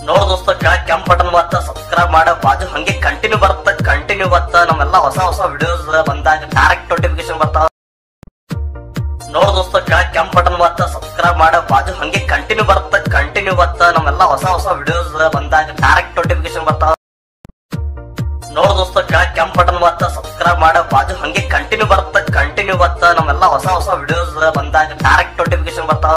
ನೋಡ್ ದೋಸ್ತ ಕೆಳಗ್ ಕೆಂಪ್ ಬಟನ್ ಬತ್ತ ಸಬ್ಸ್ಕ್ರೈಬ್ ಮಾಡ ಬಾಜು ಹಂಗೆ ಕಂಟಿನ್ಯೂ ಬರುತ್ತ ಕಂಟಿನ್ಯೂ ಬತ್ತ ನಮ್ಮೆಲ್ಲ ಹೊಸ ಹೊಸ ವಿಡಿಯೋಸ್ ಬಂದಾಗ ಡೈರೆಕ್ಟ್ ನೋಟಿಫಿಕೇಶನ್ ಬರ್ತಾವ ನೋಡ್ ದೋಸ್ತ ಕೆಳಗ್ ಕೆಂಪ್ ಬಟನ್ ಬತ್ತ ಸಬ್ಸ್ಕ್ರೈಬ್ ಮಾಡ ಬಾಜು ಹಂಗೆ ಕಂಟಿನ್ಯೂ ಬರುತ್ತ ಕಂಟಿನ್ಯೂ ಬತ್ತ ನಮ್ಮೆಲ್ಲ ಹೊಸ ಹೊಸ ವಿಡಿಯೋಸ್ ಬಂದಾಗ ಡೈರೆಕ್ಟ್ ನೋಟಿಫಿಕೇಶನ್ ಬರ್ತಾವ ನೋಡ್ ದೋಸ್ತ ಕೆಳಗ್ ಕೆಂಪ್ ಬಟನ್ ಬತ್ತ ಸಬ್ಸ್ಕ್ರೈಬ್ ಮಾಡ ಬಾಜು ಹಂಗೆ ಕಂಟಿನ್ಯೂ ಬರುತ್ತ ಕಂಟಿನ್ಯೂ ಬತ್ತ ನಮ್ಮೆಲ್ಲ ಹೊಸ ಹೊಸ ವಿಡಿಯೋಸ್ ಬಂದಾಗ ಡೈರೆಕ್ಟ್ ನೋಟಿಫಿಕೇಶನ್ ಬರ್ತಾವ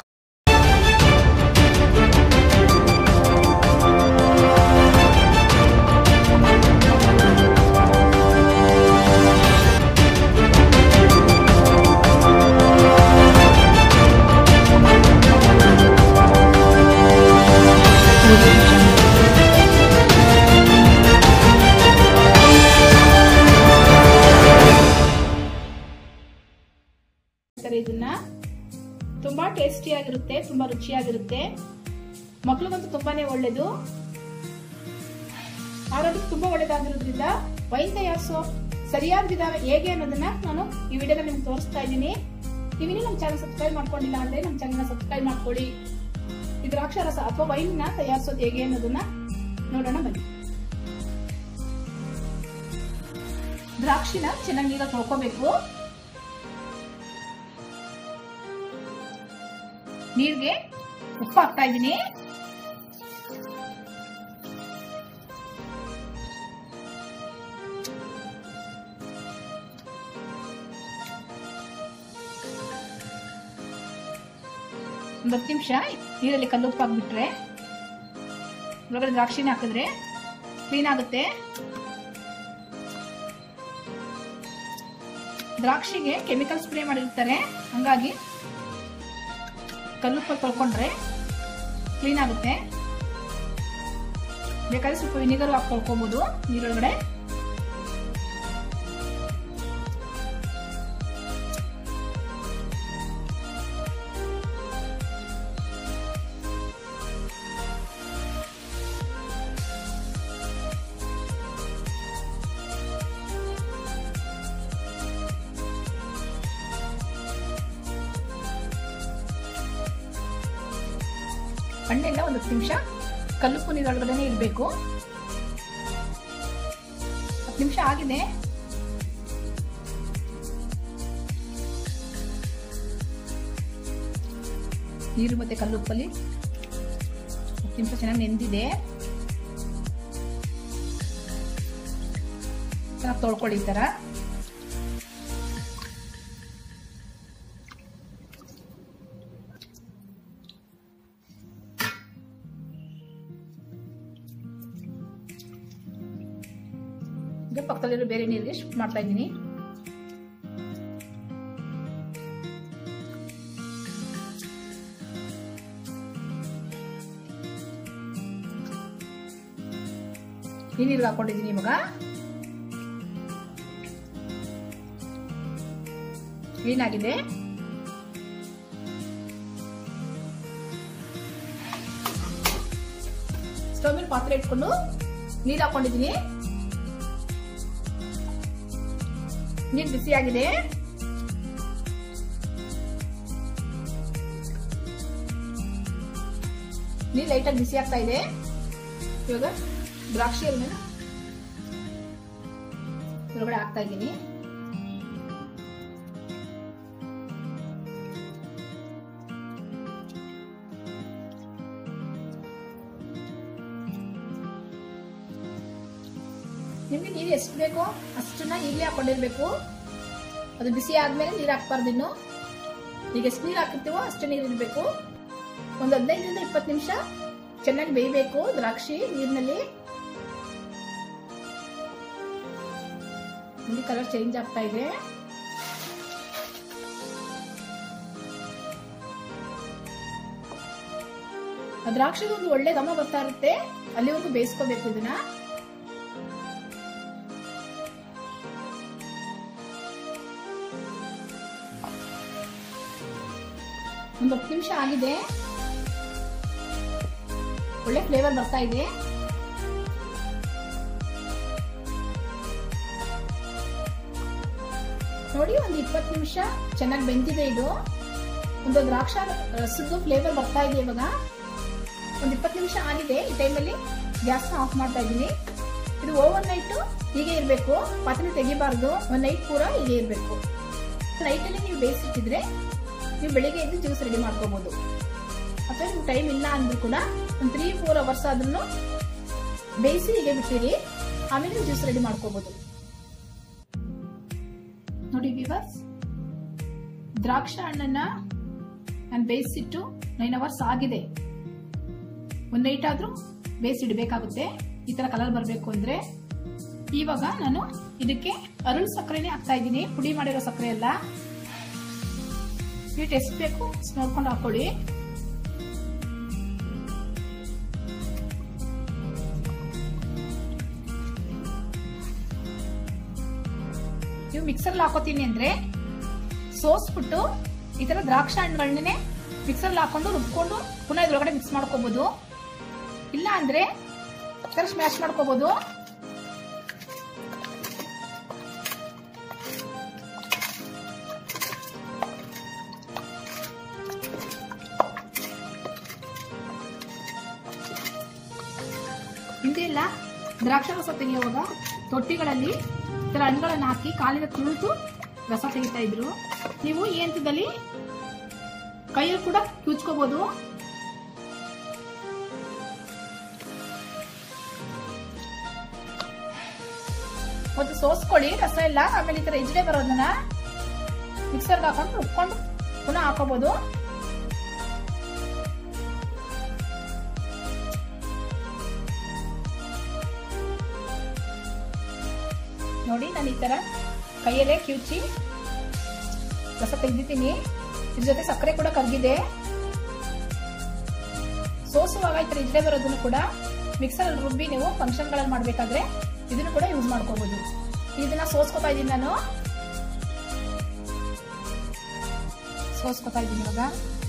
ಸರ್ ಇದನ್ನ ತುಂಬಾ ಟೇಸ್ಟಿಯಾಗಿರುತ್ತೆ ತುಂಬಾ ರುಚಿಯಾಗಿರುತ್ತೆ ಮಕ್ಳಿಗಂತೂ ತುಂಬಾನೇ ಒಳ್ಳೇದು ಆರೋಗ್ಯಕ್ಕೆ ತುಂಬಾ ಒಳ್ಳೇದಾಗಿರೋದ್ರಿಂದ ವೈನ್ ತಯಾರಿಸೋ ಸರಿಯಾದ ವಿಧಾನ ಹೇಗೆ ಅನ್ನೋದನ್ನ ನಾನು ಈ ವಿಡಿಯೋದಲ್ಲಿ ನಿಮ್ಗೆ ತೋರಿಸ್ತಾ ಇದ್ದೀನಿ ನೀವಿನ್ನೂ ನಮ್ಮ ಚಾನಲ್ ಸಬ್ಸ್ಕ್ರೈಬ್ ಮಾಡ್ಕೊಂಡಿಲ್ಲ ಅಂದ್ರೆ ನಮ್ಮ ಚಾನಲ್ ಸಬ್ಸ್ಕ್ರೈಬ್ ಮಾಡ್ಕೊಳ್ಳಿ ಈ ದ್ರಾಕ್ಷಾರಸ ಅಥವಾ ವೈನ್ ನ ತಯಾರಿಸೋದು ಹೇಗೆ ಅನ್ನೋದನ್ನ ನೋಡೋಣ ಬನ್ನಿ ದ್ರಾಕ್ಷಿನ ಚೆನ್ನಾಗಿ ನೀರಲ್ಲಿ ತೊಳ್ಕೊಬೇಕು ನೀರ್ಗೆ ಉಪ್ಪು ಹಾಕ್ತಾ ಇದ್ದೀನಿ ಒಂದು ಹತ್ತು ನಿಮಿಷ ನೀರಲ್ಲಿ ಕಲ್ಲು ಉಪ್ಪು ಹಾಕ್ಬಿಟ್ರೆ ಒಳಗಡೆ ದ್ರಾಕ್ಷಿನ ಹಾಕಿದ್ರೆ ಕ್ಲೀನ್ ಆಗುತ್ತೆ ದ್ರಾಕ್ಷಿಗೆ ಕೆಮಿಕಲ್ ಸ್ಪ್ರೇ ಮಾಡಿರ್ತಾರೆ ಹಂಗಾಗಿ ಕಲ್ಲುಪ್ಪ ತೊಳ್ಕೊಂಡ್ರೆ ಕ್ಲೀನ್ ಆಗುತ್ತೆ ಬೇಕಾದ್ರೆ ಸ್ವಲ್ಪ ವಿನಿಗರ್ ಹಾಕಿ ತೊಳ್ಕೊಬೋದು ನೀರೊಳಗಡೆ ಹಣ್ಣೆಲ್ಲ ಒಂದು ಹತ್ತು ನಿಮಿಷ ಕಲ್ಲುಪ್ಪು ನೀರೊಳಗಡೆನೆ ಇರಬೇಕು ಹತ್ತು ನಿಮಿಷ ಆಗಿದೆ ನೀರು ಮತ್ತೆ ಕಲ್ಲುಪ್ಪಲ್ಲಿ ಹತ್ತು ನಿಮಿಷ ಚೆನ್ನಾಗಿ ನೆಂದಿದೆ ಚೆನ್ನಾಗಿ ತೊಳ್ಕೊಳ್ಳಿ ಈ ಥರ ಈಗ ಪಕ್ಕದಲ್ಲಿರೋ ಬೇರೆ ನೀರಿಗೆ ಶಿಫ್ಟ್ ಮಾಡ್ತಾ ಇದ್ದೀನಿ ಈ ನೀರಿಗೆ ಹಾಕೊಂಡಿದ್ದೀನಿ ಇವಾಗ ಕ್ಲೀನ್ ಆಗಿದೆ ಸ್ಟವ್ ಮೇಲೆ ಪಾತ್ರೆ ಇಟ್ಕೊಂಡು ನೀರು ಹಾಕೊಂಡಿದ್ದೀನಿ ನೀರು ಬಿಸಿಯಾಗಿದೆ ನೀರು ಲೈಟಾಗಿ ಬಿಸಿ ಆಗ್ತಾ ಇದೆ ಇವಾಗ ದ್ರಾಕ್ಷಿ ಮೇಲೆ ಹೊರಗಡೆ ಹಾಕ್ತಾ ಇದ್ದೀನಿ ನಿಮ್ಗೆ ನೀರು ಎಷ್ಟು ಬೇಕೋ ಅಷ್ಟನ್ನ ಈಗಲೇ ಹಾಕೊಂಡಿರ್ಬೇಕು ಅದು ಬಿಸಿ ಆದ್ಮೇಲೆ ನೀರು ಹಾಕ್ಬಾರ್ದು ಇನ್ನು ಈಗ ಎಷ್ಟು ನೀರು ಹಾಕಿರ್ತೀವೋ ಅಷ್ಟು ನೀರು ಇರಬೇಕು ಒಂದು ಹದಿನೈದರಿಂದ ಇಪ್ಪತ್ತು ನಿಮಿಷ ಚೆನ್ನಾಗಿ ಬೇಯಬೇಕು ದ್ರಾಕ್ಷಿ ನೀರಿನಲ್ಲಿ ಇಲ್ಲಿ ಕಲರ್ ಚೇಂಜ್ ಆಗ್ತಾ ಇದೆ ಆ ದ್ರಾಕ್ಷಿದು ಒಂದು ಒಳ್ಳೆ ಘಮ ಬರ್ತಾ ಇರುತ್ತೆ ಅಲ್ಲಿವರೆಗೂ ಬೇಯಿಸ್ಕೋಬೇಕು ಇದನ್ನ ಒಂದು ಹತ್ತು ನಿಮಿಷ ಆಗಿದೆ ಒಳ್ಳೆ ಫ್ಲೇವರ್ ಬರ್ತಾ ಇದೆ ನೋಡಿ ಒಂದು ಇಪ್ಪತ್ತು ನಿಮಿಷ ಚೆನ್ನಾಗಿ ಬೆಂದಿದೆ ಇದು ಒಂದು ದ್ರಾಕ್ಷ ರಸದ್ದು ಫ್ಲೇವರ್ ಬರ್ತಾ ಇದೆ ಇವಾಗ ಒಂದು ಇಪ್ಪತ್ತು ನಿಮಿಷ ಆಗಿದೆ ಈ ಟೈಮಲ್ಲಿ ಗ್ಯಾಸ್ನ ಆಫ್ ಮಾಡ್ತಾ ಇದ್ದೀನಿ ಇದು ಓವರ್ ನೈಟ್ ಹೀಗೆ ಇರಬೇಕು ಪಾತ್ರೆ ತೆಗಿಬಾರ್ದು ಒಂದು ನೈಟ್ ಪೂರ ಹೀಗೆ ಇರಬೇಕು ನೈಟಲ್ಲಿ ನೀವು ಬೇಯಿಸಿಟ್ಟಿದ್ರೆ ನೀವು ಬೆಳಿಗ್ಗೆ ಎದ್ದು ಜ್ಯೂಸ್ ರೆಡಿ ಮಾಡ್ಕೋಬಹುದು ಅಥವಾ ನೀವು ಟೈಮ್ ಇಲ್ಲ ಅಂದ್ರೂ ಕೂಡ ಒಂದು ತ್ರೀ ಫೋರ್ ಅವರ್ಸ್ ಆದ್ರೂ ಬೇಯಿಸಿ ಹೀಗೆ ಬಿಟ್ಟಿರಿ ಆಮೇಲೆ ಜ್ಯೂಸ್ ರೆಡಿ ಮಾಡ್ಕೋಬಹುದು ನೋಡಿ ವಿವರ್ಸ್ ದ್ರಾಕ್ಷ ಹಣ್ಣನ್ನ ನಾನು ಬೇಯಿಸಿಟ್ಟು ನೈನ್ ಅವರ್ಸ್ ಆಗಿದೆ ಒಂದ್ ನೈಟ್ ಆದ್ರೂ ಬೇಯಿಸಿಡ್ಬೇಕಾಗುತ್ತೆ ಈ ತರ ಕಲರ್ ಬರಬೇಕು ಅಂದ್ರೆ ಇವಾಗ ನಾನು ಇದಕ್ಕೆ ಅರುಳ್ ಸಕ್ಕರೆನೆ ಹಾಕ್ತಾ ಇದ್ದೀನಿ ಪುಡಿ ಮಾಡಿರೋ ಸಕ್ಕರೆ ಎಲ್ಲ ಸ್ವೀಟ್ ಎಷ್ಟು ಬೇಕು ನೋಡ್ಕೊಂಡು ಹಾಕೊಳ್ಳಿ ನೀವು ಮಿಕ್ಸರ್ ಹಾಕೋತೀನಿ ಅಂದ್ರೆ ಸೋಸ್ಬಿಟ್ಟು ಈ ತರ ದ್ರಾಕ್ಷ ಹಣ್ಣುಗಳನ್ನೇ ಮಿಕ್ಸರ್ ಹಾಕೊಂಡು ರುಬ್ಕೊಂಡು ಪುನಃ ಇದ್ರೊಳಗಡೆ ಮಿಕ್ಸ್ ಮಾಡ್ಕೋಬಹುದು ಇಲ್ಲ ಅಂದ್ರೆ ಈ ತರ ಸ್ಮ್ಯಾಶ್ ಮಾಡ್ಕೋಬಹುದು ಹಿಂದೆ ಎಲ್ಲ ದ್ರಾಕ್ಷ ರಸ ತೆಗೆಯುವಾಗ ತೊಟ್ಟಿಗಳಲ್ಲಿ ಈ ತರ ಹಣ್ಣುಗಳನ್ನ ಹಾಕಿ ಕಾಲಿನ ತುಳಿದು ರಸ ತೆಗಿತಾ ಇದ್ರು ನೀವು ಈ ಹಂತದಲ್ಲಿ ಕೈಯಲ್ಲಿ ಕೂಡ ಕ್ಯೂಚ್ಕೋಬಹುದು ಒಂದು ಸೋಸ್ಕೊಳ್ಳಿ ರಸ ಎಲ್ಲ ಆಮೇಲೆ ಈ ತರ ಇಜ್ಡೆ ಬರೋದನ್ನ ಮಿಕ್ಸರ್ಗೆ ಹಾಕೊಂಡು ರುಬ್ಕೊಂಡು ಪುನಃ ಹಾಕೋಬಹುದು ನೋಡಿ ನಾನು ಈ ತರ ಕೈಯಲ್ಲೇ ಕಿವುಚಿ ರಸ ತೆಗ್ದಿದ್ದೀನಿ ಇದ್ರ ಜೊತೆ ಸಕ್ಕರೆ ಕೂಡ ಕರಗಿದೆ ಸೋಸುವಾಗ ಈ ತರ ಇಜ್ಡೆ ಬರೋದನ್ನು ಕೂಡ ಮಿಕ್ಸರ್ ಅಲ್ಲಿ ರುಬ್ಬಿ ನೀವು ಫಂಕ್ಷನ್ ಗಳಲ್ಲಿ ಮಾಡ್ಬೇಕಾದ್ರೆ ಇದನ್ನು ಕೂಡ ಯೂಸ್ ಮಾಡ್ಕೋಬಹುದು ಇದನ್ನ ಸೋಸ್ಕೊತಾ ಇದ್ದೀನಿ ನಾನು ಸೋಸ್ಕೊತಾ ಇದ್ದೀನಿ ಇವಾಗ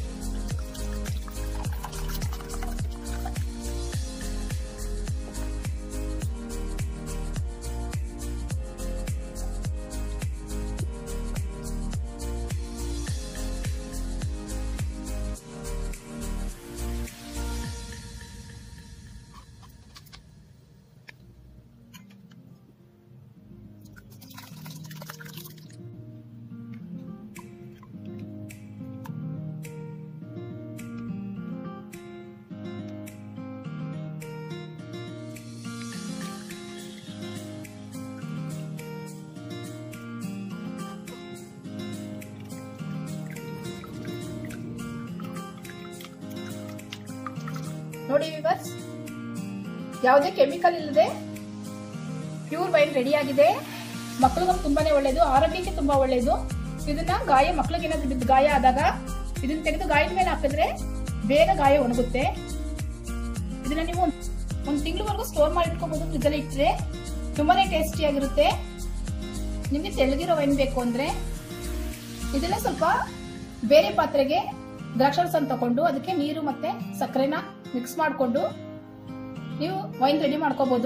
ನೋಡಿ ವಿವರ್ಸ್ ಯಾವುದೇ ಕೆಮಿಕಲ್ ಇಲ್ಲದೆ ಪ್ಯೂರ್ ವೈನ್ ರೆಡಿ ಆಗಿದೆ ಮಕ್ಕಳಿಗೂ ತುಂಬಾನೇ ಒಳ್ಳೇದು ಆರೋಗ್ಯಕ್ಕೆ ತುಂಬಾ ಒಳ್ಳೇದು ಇದನ್ನ ಗಾಯ ಮಕ್ಳಿಗೆ ಏನಾದ್ರು ಬಿದ್ದು ಗಾಯ ಆದಾಗ ಇದನ್ನ ತೆಗೆದು ಗಾಯದ ಮೇಲೆ ಹಾಕಿದ್ರೆ ಬೇಗ ಗಾಯ ಒಣಗುತ್ತೆ ಇದನ್ನ ನೀವು ಒಂದ್ ತಿಂಗಳವರೆಗೂ ಸ್ಟೋರ್ ಮಾಡಿ ಇಟ್ಕೋಬಹುದು ಫ್ರಿಜ್ ಅಲ್ಲಿ ಇಟ್ಟರೆ ತುಂಬಾನೇ ಟೇಸ್ಟಿ ಆಗಿರುತ್ತೆ ನಿಮ್ಗೆ ತೆಳ್ಳಗಿರೋ ವೈನ್ ಬೇಕು ಅಂದ್ರೆ ಇದನ್ನ ಸ್ವಲ್ಪ ಬೇರೆ ಪಾತ್ರೆಗೆ ದ್ರಾಕ್ಷಾರಸನ ತಕೊಂಡು ಅದಕ್ಕೆ ನೀರು ಮತ್ತೆ ಸಕ್ಕರೆನ ಮಿಕ್ಸ್ ಮಾಡಿಕೊಂಡು ನೀವು ವೈನ್ ರೆಡಿ ಮಾಡ್ಕೋಬಹುದು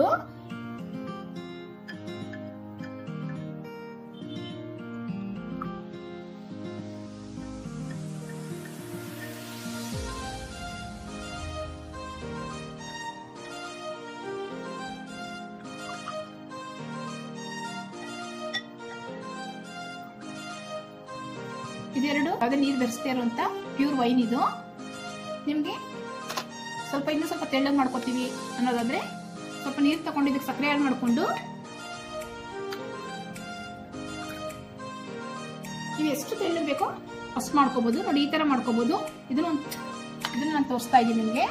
ಇದೆರಡು ಯಾವುದೇ ನೀರು ಬೆರೆಸ್ತಾ ಇರುವಂತ ಪ್ಯೂರ್ ವೈನ್ ಇದು ನಿಮ್ಗೆ ಸ್ವಲ್ಪ ಇನ್ನೂ ಸ್ವಲ್ಪ ತೆಳ್ಳಗೆ ಮಾಡ್ಕೋತೀವಿ ಅನ್ನೋದಾದ್ರೆ ಸ್ವಲ್ಪ ನೀರು ತಗೊಂಡು ಇದಕ್ಕೆ ಸಕ್ಕರೆ ಆಡ್ ಮಾಡ್ಕೊಂಡು ನೀವು ಎಷ್ಟು ತೆಳ್ಳಗೆ ಬೇಕೋ ಅಷ್ಟು ಮಾಡ್ಕೋಬಹುದು ನೋಡಿ ಈ ತರ ಮಾಡ್ಕೋಬಹುದು ಇದನ್ನ ಒಂದ್- ಇದನ್ನ ನಾನು ತೋರಿಸ್ತಾ ಇದ್ದೀನಿ ನಿಮ್ಗೆ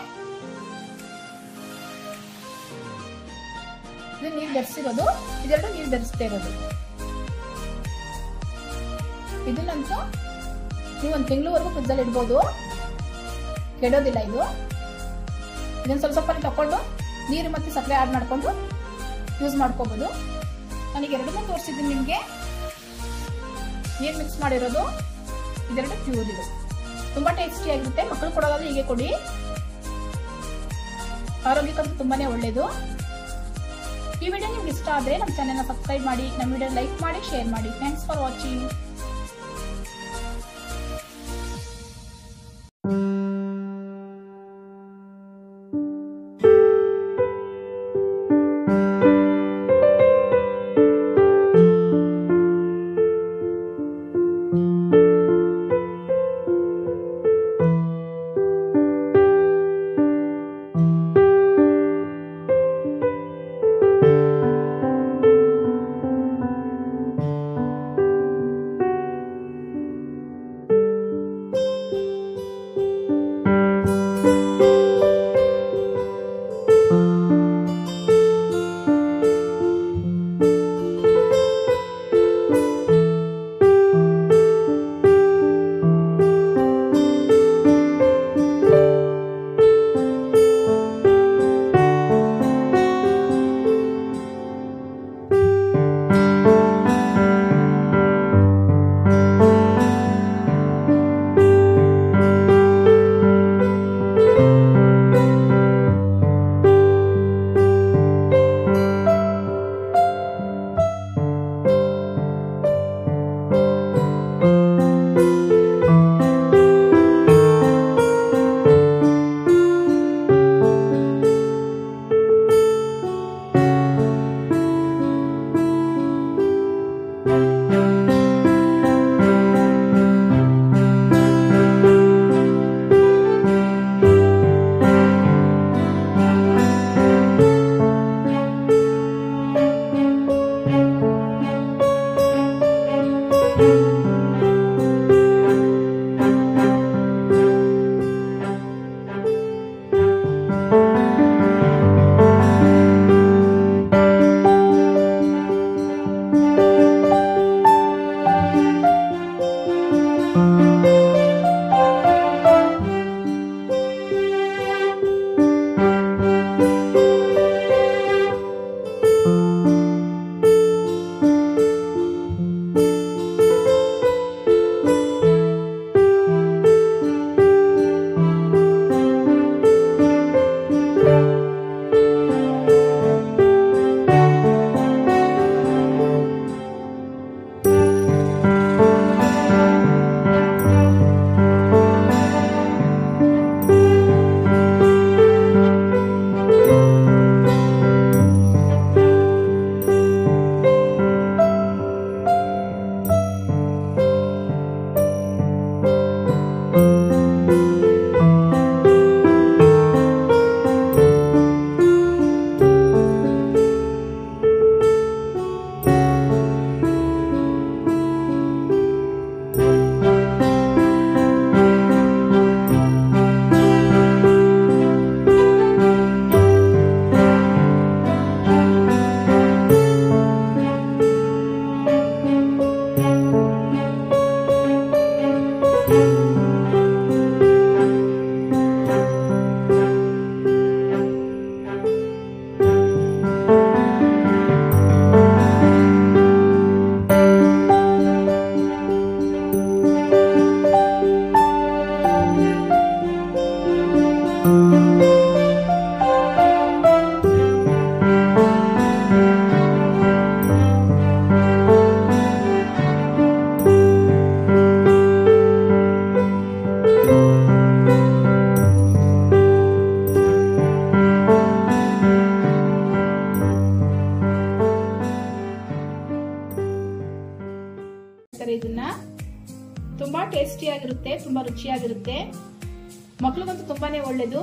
ಇದು ನೀರು ಬೆರೆಸಿರೋದು ಇದೆರಡು ನೀರು ಬೆರೆಸ್ತಾ ಇರೋದು ಇದನ್ನಂತೂ ನೀವು ಒಂದು ತಿಂಗಳವರೆಗೂ ಫ್ರಿಜ್ಜಲ್ಲಿ ಇಡ್ಬೋದು ಕೆಡೋದಿಲ್ಲ ಇದು ಇದನ್ನ ಸ್ವಲ್ಪ ಸ್ವಲ್ಪ ತಕೊಂಡು ನೀರು ಮತ್ತೆ ಸಕ್ಕರೆ ಆಡ್ ಮಾಡ್ಕೊಂಡು ಯೂಸ್ ಮಾಡ್ಕೋಬಹುದು ನನಗೆ ಎರಡನ್ನೂ ತೋರಿಸಿದ್ದೀನಿ ನಿಮಗೆ ನೀರು ಮಿಕ್ಸ್ ಮಾಡಿರೋದು ಇದೆರಡು ಪ್ಯೂರ್ ಇದು ತುಂಬಾ ಟೇಸ್ಟಿ ಆಗಿರುತ್ತೆ ಮಕ್ಕಳು ಕೊಡೋದಾದ್ರೆ ಹೀಗೆ ಕೊಡಿ ಆರೋಗ್ಯಕ್ಕಂತೂ ತುಂಬಾನೇ ಒಳ್ಳೇದು ಈ ವಿಡಿಯೋ ನಿಮ್ಗೆ ಇಷ್ಟ ಆದ್ರೆ ನಮ್ಮ ಚಾನೆಲ್ನ ಸಬ್ಸ್ಕ್ರೈಬ್ ಮಾಡಿ ನಮ್ಮ ವಿಡಿಯೋ ಲೈಕ್ ಮಾಡಿ ಶೇರ್ ಮಾಡಿ ಥ್ಯಾಂಕ್ಸ್ ಫಾರ್ ವಾಚಿಂಗ್ ಆಗಿರುತ್ತೆ ತುಂಬಾ ರುಚಿಯಾಗಿರುತ್ತೆ ಮಕ್ಳಿಗಂತೂ ತುಂಬಾನೇ ಒಳ್ಳೇದು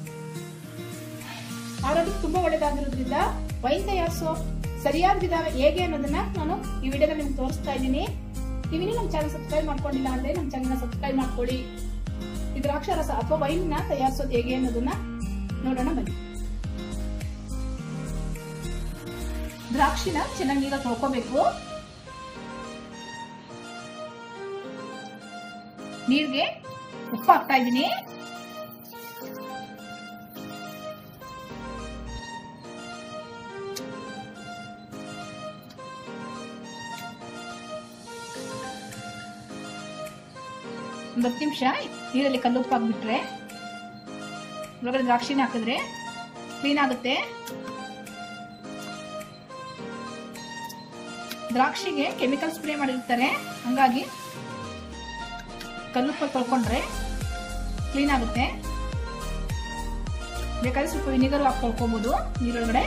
ಆರೋಗ್ಯಕ್ಕೆ ತುಂಬಾ ಒಳ್ಳೇದಾಗಿರೋದ್ರಿಂದ ವೈನ್ ತಯಾರಿಸೋ ಸರಿಯಾದ ವಿಧಾನ ಹೇಗೆ ಅನ್ನೋದನ್ನ ನಾನು ಈ ವಿಡಿಯೋದಲ್ಲಿ ನಿಮ್ಗೆ ತೋರಿಸ್ತಾ ಇದ್ದೀನಿ ನೀವಿನ್ನೂ ನಮ್ಮ ಚಾನಲ್ ಸಬ್ಸ್ಕ್ರೈಬ್ ಮಾಡ್ಕೊಂಡಿಲ್ಲ ಅಂದ್ರೆ ನಮ್ಮ ಚಾನಲ್ ಸಬ್ಸ್ಕ್ರೈಬ್ ಮಾಡ್ಕೊಳ್ಳಿ ಈ ದ್ರಾಕ್ಷಾರಸ ಅಥವಾ ವೈನ್ ನ ತಯಾರಿಸೋದು ಹೇಗೆ ಅನ್ನೋದನ್ನ ನೋಡೋಣ ಬನ್ನಿ ದ್ರಾಕ್ಷಿನ ಚೆನ್ನಾಗಿ ಈಗ ತೊಳ್ಕೋಬೇಕು ನೀರ್ಗೆ ಉಪ್ಪು ಹಾಕ್ತಾ ಇದ್ದೀನಿ ಒಂದು ಹತ್ತು ನಿಮಿಷ ನೀರಲ್ಲಿ ಕಲ್ಲುಪ್ಪು ಹಾಕ್ಬಿಟ್ರೆ ಒಳಗಡೆ ದ್ರಾಕ್ಷಿನ ಹಾಕಿದ್ರೆ ಕ್ಲೀನ್ ಆಗುತ್ತೆ ದ್ರಾಕ್ಷಿಗೆ ಕೆಮಿಕಲ್ ಸ್ಪ್ರೇ ಮಾಡಿರ್ತಾರೆ ಹಂಗಾಗಿ ಕಲ್ಲುಪ್ಪ ತೊಳ್ಕೊಂಡ್ರೆ ಕ್ಲೀನ್ ಆಗುತ್ತೆ ಬೇಕಾದ್ರೆ ಸ್ವಲ್ಪ ವಿನಿಗರ್ ಹಾಕಿ ತೊಳ್ಕೊಬೋದು ನೀರೊಳಗಡೆ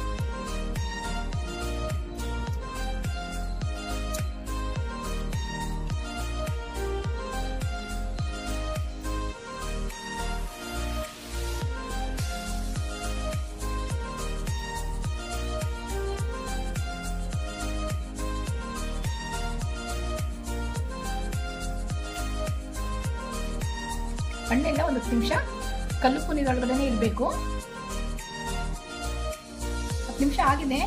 ಹಣ್ಣೆಲ್ಲ ಒಂದು ಹತ್ತು ನಿಮಿಷ ಕಲ್ಲುಪ್ಪು ನೀರೊಳಗಡೆನೆ ಇರಬೇಕು ಹತ್ತು ನಿಮಿಷ ಆಗಿದೆ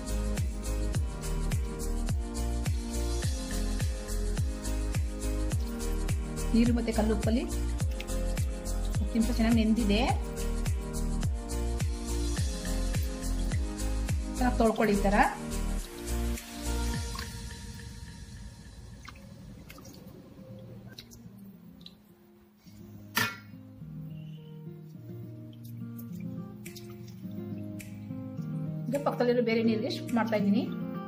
ನೀರು ಮತ್ತೆ ಕಲ್ಲುಪ್ಪಲ್ಲಿ ಹತ್ತು ನಿಮಿಷ ಚೆನ್ನಾಗಿ ನೆಂದಿದೆ ಚೆನ್ನಾಗಿ ತೊಳ್ಕೊಳ್ಳಿ ಈ ಥರ ಈಗ ಪಕ್ಕದಲ್ಲಿರೋ ಬೇರೆ ನೀರಿಗೆ ಶಿಫ್ಟ್ ಮಾಡ್ತಾ ಇದ್ದೀನಿ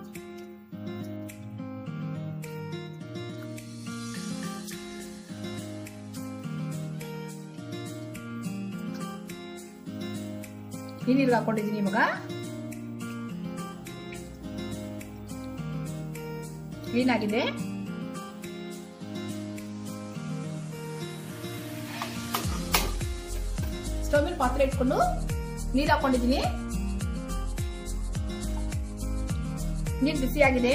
ಈ ನೀರಿಗೆ ಹಾಕೊಂಡಿದ್ದೀನಿ ಇವಾಗ ಕ್ಲೀನ್ ಆಗಿದೆ ಸ್ಟವ್ ಮೇಲೆ ಪಾತ್ರೆ ಇಟ್ಕೊಂಡು ನೀರು ಹಾಕೊಂಡಿದ್ದೀನಿ ನೀರು ಬಿಸಿಯಾಗಿದೆ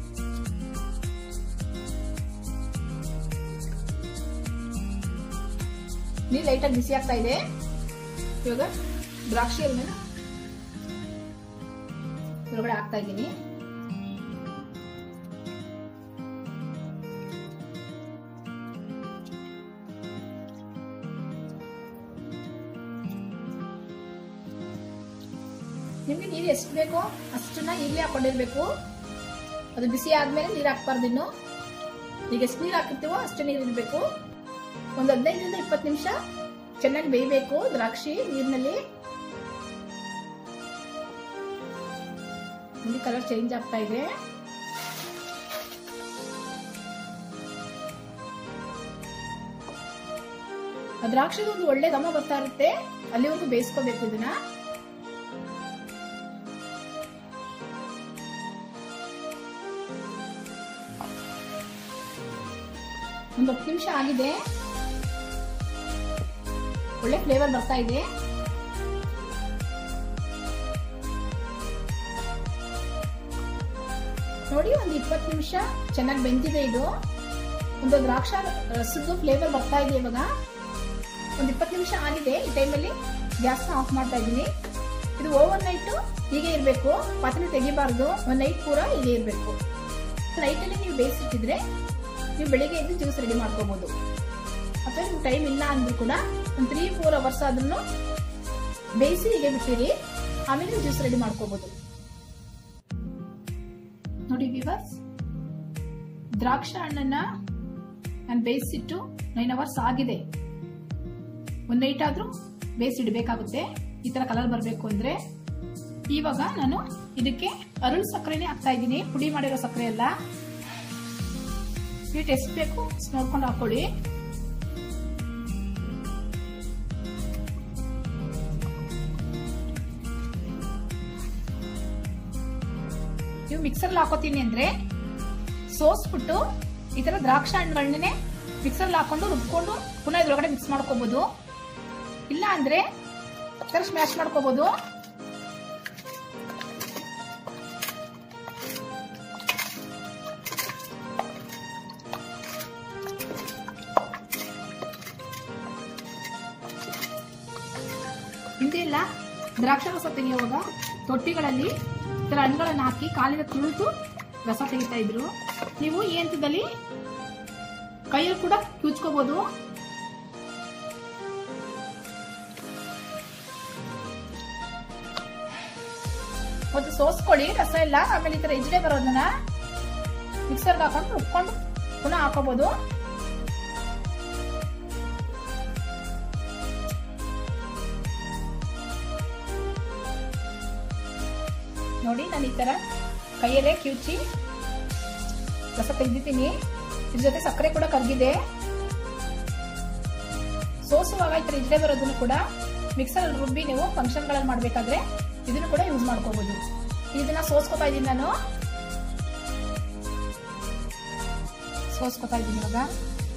ನೀರು ಲೈಟಾಗಿ ಬಿಸಿ ಆಗ್ತಾ ಇದೆ ಇವಾಗ ದ್ರಾಕ್ಷಿ ಮೇಲೆ ಒಳಗಡೆ ಹಾಕ್ತಾ ಇದ್ದೀನಿ ನಿಮ್ಗೆ ನೀರು ಎಷ್ಟು ಬೇಕೋ ಅಷ್ಟನ್ನ ಈಗಲೇ ಹಾಕೊಂಡಿರ್ಬೇಕು ಅದು ಬಿಸಿ ಆದ್ಮೇಲೆ ನೀರು ಹಾಕ್ಬಾರ್ದು ಇನ್ನು ಈಗ ಎಷ್ಟು ನೀರು ಹಾಕಿರ್ತೀವೋ ಅಷ್ಟು ನೀರು ಇರಬೇಕು ಒಂದು ಹದಿನೈದರಿಂದ ಇಪ್ಪತ್ತು ನಿಮಿಷ ಚೆನ್ನಾಗಿ ಬೇಯಬೇಕು ದ್ರಾಕ್ಷಿ ನೀರಿನಲ್ಲಿ ಇಲ್ಲಿ ಕಲರ್ ಚೇಂಜ್ ಆಗ್ತಾ ಇದೆ ಆ ದ್ರಾಕ್ಷಿಗೆ ಒಂದು ಒಳ್ಳೆ ಘಮ ಬರ್ತಾ ಇರುತ್ತೆ ಅಲ್ಲಿವರೆಗೂ ಬೇಯಿಸ್ಕೋಬೇಕು ಇದನ್ನ ಒಂದು ಹತ್ತು ನಿಮಿಷ ಆಗಿದೆ ಒಳ್ಳೆ ಫ್ಲೇವರ್ ಬರ್ತಾ ಇದೆ ನೋಡಿ ಒಂದು ಇಪ್ಪತ್ತು ನಿಮಿಷ ಚೆನ್ನಾಗಿ ಬೆಂದಿದೆ ಇದು ಒಂದು ದ್ರಾಕ್ಷ ರಸದ್ದು ಫ್ಲೇವರ್ ಬರ್ತಾ ಇದೆ ಇವಾಗ ಒಂದು ಇಪ್ಪತ್ತು ನಿಮಿಷ ಆಗಿದೆ ಈ ಟೈಮಲ್ಲಿ ಗ್ಯಾಸ್ನ ಆಫ್ ಮಾಡ್ತಾ ಇದ್ದೀನಿ ಇದು ಓವರ್ ನೈಟ್ ಹೀಗೆ ಇರಬೇಕು ಪಾತ್ರೆ ತೆಗಿಬಾರ್ದು ಒಂದು ನೈಟ್ ಪೂರ ಹೀಗೆ ಇರಬೇಕು ನೈಟಲ್ಲಿ ನೀವು ಬೇಯಿಸಿಟ್ಟಿದ್ರೆ ನೀವು ಬೆಳಿಗ್ಗೆ ಎದ್ದು ಜ್ಯೂಸ್ ರೆಡಿ ಮಾಡ್ಕೋಬಹುದು ಅಥವಾ ನಿಮ್ಗೆ ಟೈಮ್ ಇಲ್ಲ ಅಂದ್ರೂ ಕೂಡ ಒಂದು ತ್ರೀ ಫೋರ್ ಅವರ್ಸ್ ಆದ್ರೂ ಬೇಯಿಸಿ ಹೀಗೆ ಬಿಟ್ಟಿರಿ ಆಮೇಲೆ ಜ್ಯೂಸ್ ರೆಡಿ ಮಾಡ್ಕೋಬಹುದು ನೋಡಿ ವಿವರ್ಸ್ ದ್ರಾಕ್ಷ ಹಣ್ಣನ್ನ ನಾನು ಬೇಯಿಸಿಟ್ಟು ನೈನ್ ಅವರ್ಸ್ ಆಗಿದೆ ಒಂದ್ ನೈಟ್ ಆದ್ರೂ ಬೇಯಿಸಿಡ್ಬೇಕಾಗುತ್ತೆ ಈ ತರ ಕಲರ್ ಬರಬೇಕು ಅಂದ್ರೆ ಇವಾಗ ನಾನು ಇದಕ್ಕೆ ಅರಳು ಸಕ್ಕರೆನೇ ಹಾಕ್ತಾ ಇದ್ದೀನಿ ಪುಡಿ ಮಾಡಿರೋ ಸಕ್ಕರೆ ಎಲ್ಲ ಸ್ವೀಟ್ ಎಷ್ಟು ಬೇಕು ನೋಡ್ಕೊಂಡು ಹಾಕೊಳ್ಳಿ ನೀವು ಮಿಕ್ಸರ್ ಹಾಕೋತೀನಿ ಅಂದ್ರೆ ಸೋಸ್ಬಿಟ್ಟು ಈ ತರ ದ್ರಾಕ್ಷ ಹಣ್ಣುಗಳನ್ನೇ ಮಿಕ್ಸರ್ಲಿ ಹಾಕೊಂಡು ರುಬ್ಕೊಂಡು ಪುನಃ ಇದ್ರೊಳಗಡೆ ಮಿಕ್ಸ್ ಮಾಡ್ಕೋಬಹುದು ಇಲ್ಲ ಅಂದ್ರೆ ತರ ಸ್ಮ್ಯಾಶ್ ಮಾಡ್ಕೋಬಹುದು ಹಿಂದೆ ಎಲ್ಲ ದ್ರಾಕ್ಷಾರಸ ತೆಗೆಯುವಾಗ ತೊಟ್ಟಿಗಳಲ್ಲಿ ಈ ತರ ಹಣ್ಣುಗಳನ್ನು ಹಾಕಿ ಕಾಲಿನ ತುಳಿದು ರಸ ತೆಗಿತಾ ಇದ್ರು ನೀವು ಈ ಹಂತದಲ್ಲಿ ಕೈಯಲ್ಲಿ ಕೂಡ ಕ್ಯೂಚ್ಕೋಬಹುದು ಒಂದು ಸೋಸ್ಕೊಳ್ಳಿ ರಸ ಎಲ್ಲ ಆಮೇಲೆ ಈ ತರ ಇಜ್ಡೆ ಬರೋದನ್ನ ಮಿಕ್ಸರ್ಗೆ ಹಾಕೊಂಡು ರುಬ್ಕೊಂಡು ಪುನಃ ಹಾಕೋಬಹುದು ನೋಡಿ ನಾನು ಈ ತರ ಕೈಯಲ್ಲೇ ಕಿವುಚಿ ರಸ ತೆಗೆದಿದ್ದೀನಿ ಇದ್ರ ಜೊತೆ ಸಕ್ಕರೆ ಕೂಡ ಕರಗಿದೆ ಸೋಸುವಾಗ ಈ ತರ ಇಜ್ಡೆ ಬರೋದನ್ನು ಕೂಡ ಮಿಕ್ಸರ್ ಅಲ್ಲಿ ರುಬ್ಬಿ ನೀವು ಫಂಕ್ಷನ್ ಗಳಲ್ಲಿ ಮಾಡ್ಬೇಕಾದ್ರೆ ಇದನ್ನು ಕೂಡ ಯೂಸ್ ಮಾಡ್ಕೋಬಹುದು ಇದನ್ನ ಸೋಸ್ಕೊತಾ ಇದ್ದೀನಿ ನಾನು ಸೋಸ್ಕೊತಾ ಇದ್ದೀನಿ ಇವಾಗ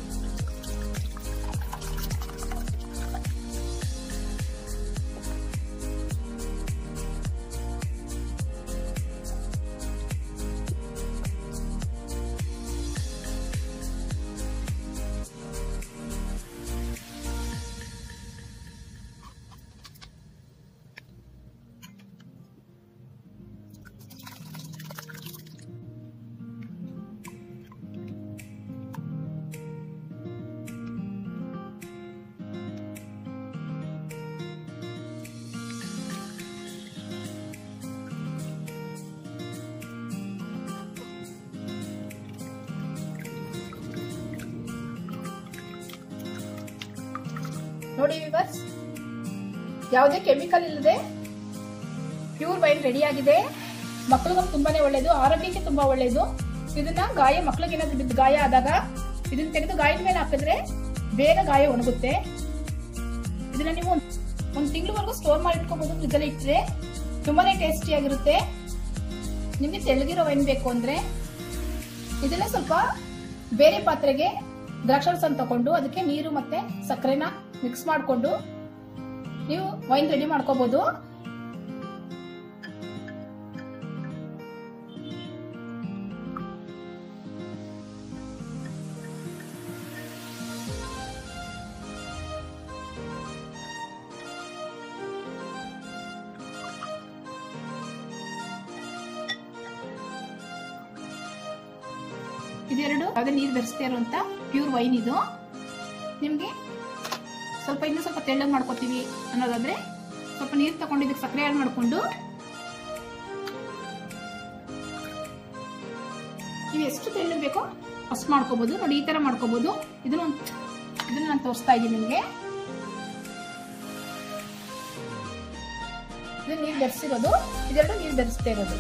ನೋಡಿ ವಿವರ್ಸ್ ಯಾವುದೇ ಕೆಮಿಕಲ್ ಇಲ್ಲದೆ ಪ್ಯೂರ್ ವೈನ್ ರೆಡಿ ಆಗಿದೆ ಮಕ್ಕಳಿಗೂ ತುಂಬಾನೇ ಒಳ್ಳೇದು ಆರೋಗ್ಯಕ್ಕೆ ತುಂಬಾ ಒಳ್ಳೇದು ಇದನ್ನ ಗಾಯ ಮಕ್ಕಳಿಗೆ ಏನಾದ್ರು ಬಿದ್ದು ಗಾಯ ಆದಾಗ ಇದನ್ನ ತೆಗೆದು ಗಾಯದ ಮೇಲೆ ಹಾಕಿದ್ರೆ ಬೇಗ ಗಾಯ ಒಣಗುತ್ತೆ ಇದನ್ನ ನೀವು ಒಂದ್- ಒಂದ್ ತಿಂಗಳವರೆಗೂ ಸ್ಟೋರ್ ಮಾಡಿ ಇಟ್ಕೋಬಹುದು ಫ್ರಿಜ್ ಅಲ್ಲಿ ಇಟ್ಟರೆ ತುಂಬಾನೇ ಟೇಸ್ಟಿ ಆಗಿರುತ್ತೆ ನಿಮ್ಗೆ ತೆಳ್ಳಗಿರೋ ವೈನ್ ಬೇಕು ಅಂದ್ರೆ ಇದನ್ನ ಸ್ವಲ್ಪ ಬೇರೆ ಪಾತ್ರೆಗೆ ದ್ರಾಕ್ಷಾರಸ ತಗೊಂಡು ಅದಕ್ಕೆ ನೀರು ಮತ್ತೆ ಸಕ್ಕರೆನ ಮಿಕ್ಸ್ ಮಾಡಿಕೊಂಡು ನೀವು ವೈನ್ ರೆಡಿ ಮಾಡ್ಕೋಬಹುದು ಇದೆರಡು ಯಾವುದೇ ನೀರು ಬೆರೆಸ್ತಾ ಇರುವಂತ ಪ್ಯೂರ್ ವೈನ್ ಇದು ನಿಮ್ಗೆ ಸ್ವಲ್ಪ ಇನ್ನೂ ಸ್ವಲ್ಪ ತೆಳ್ಳಗೆ ಮಾಡ್ಕೊತೀವಿ ಅನ್ನೋದಾದ್ರೆ ಸ್ವಲ್ಪ ನೀರು ತಗೊಂಡು ಇದಕ್ಕೆ ಸಕ್ಕರೆ ಆಡ್ ಮಾಡ್ಕೊಂಡು ನೀವು ಎಷ್ಟು ತೆಳ್ಳಗೆ ಬೇಕೋ ಅಷ್ಟು ಮಾಡ್ಕೋಬಹುದು ನೋಡಿ ಈ ತರ ಮಾಡ್ಕೋಬಹುದು ಇದನ್ನ ಒಂದ್- ಇದನ್ನ ನಾನು ತೋರಿಸ್ತಾ ಇದ್ದೀನಿ ನಿಮ್ಗೆ ಇದು ನೀರು ಬೆರೆಸಿರೋದು ಇದೆರಡು ನೀರು ಬೆರೆಸ್ತಾ ಇರೋದು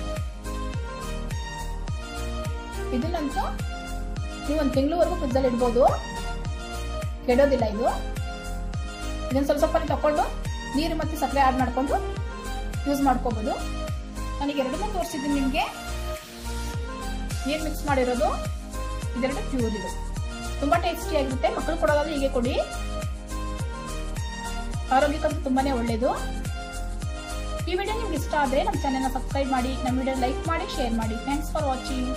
ಇದನ್ನಂತೂ ನೀವು ಒಂದು ತಿಂಗಳವರೆಗೂ ಫ್ರಿಜ್ಜಲ್ಲಿ ಇಡ್ಬೋದು ಕೆಡೋದಿಲ್ಲ ಇದು ಇದನ್ನ ಸ್ವಲ್ಪ ಸ್ವಲ್ಪ ತಕೊಂಡು ನೀರು ಮತ್ತೆ ಸಕ್ಕರೆ ಆಡ್ ಮಾಡ್ಕೊಂಡು ಯೂಸ್ ಮಾಡ್ಕೋಬಹುದು ನನಗೆ ಎರಡನ್ನೂ ತೋರಿಸಿದ್ದೀನಿ ನಿಮಗೆ ನೀರು ಮಿಕ್ಸ್ ಮಾಡಿರೋದು ಇದೆರಡು ಪ್ಯೂರ್ ಇದು ತುಂಬಾ ಟೇಸ್ಟಿ ಆಗಿರುತ್ತೆ ಮಕ್ಕಳು ಕೊಡೋದಾದ್ರೆ ಹೀಗೆ ಕೊಡಿ ಆರೋಗ್ಯಕ್ಕಂತೂ ತುಂಬಾನೇ ಒಳ್ಳೇದು ಈ ವಿಡಿಯೋ ನಿಮ್ಗೆ ಇಷ್ಟ ಆದ್ರೆ ನಮ್ಮ ಚಾನೆಲ್ನ ಸಬ್ಸ್ಕ್ರೈಬ್ ಮಾಡಿ ನಮ್ಮ ವಿಡಿಯೋ ಲೈಕ್ ಮಾಡಿ ಶೇರ್ ಮಾಡಿ ಥ್ಯಾಂಕ್ಸ್ ಫಾರ್ ವಾಚಿಂಗ್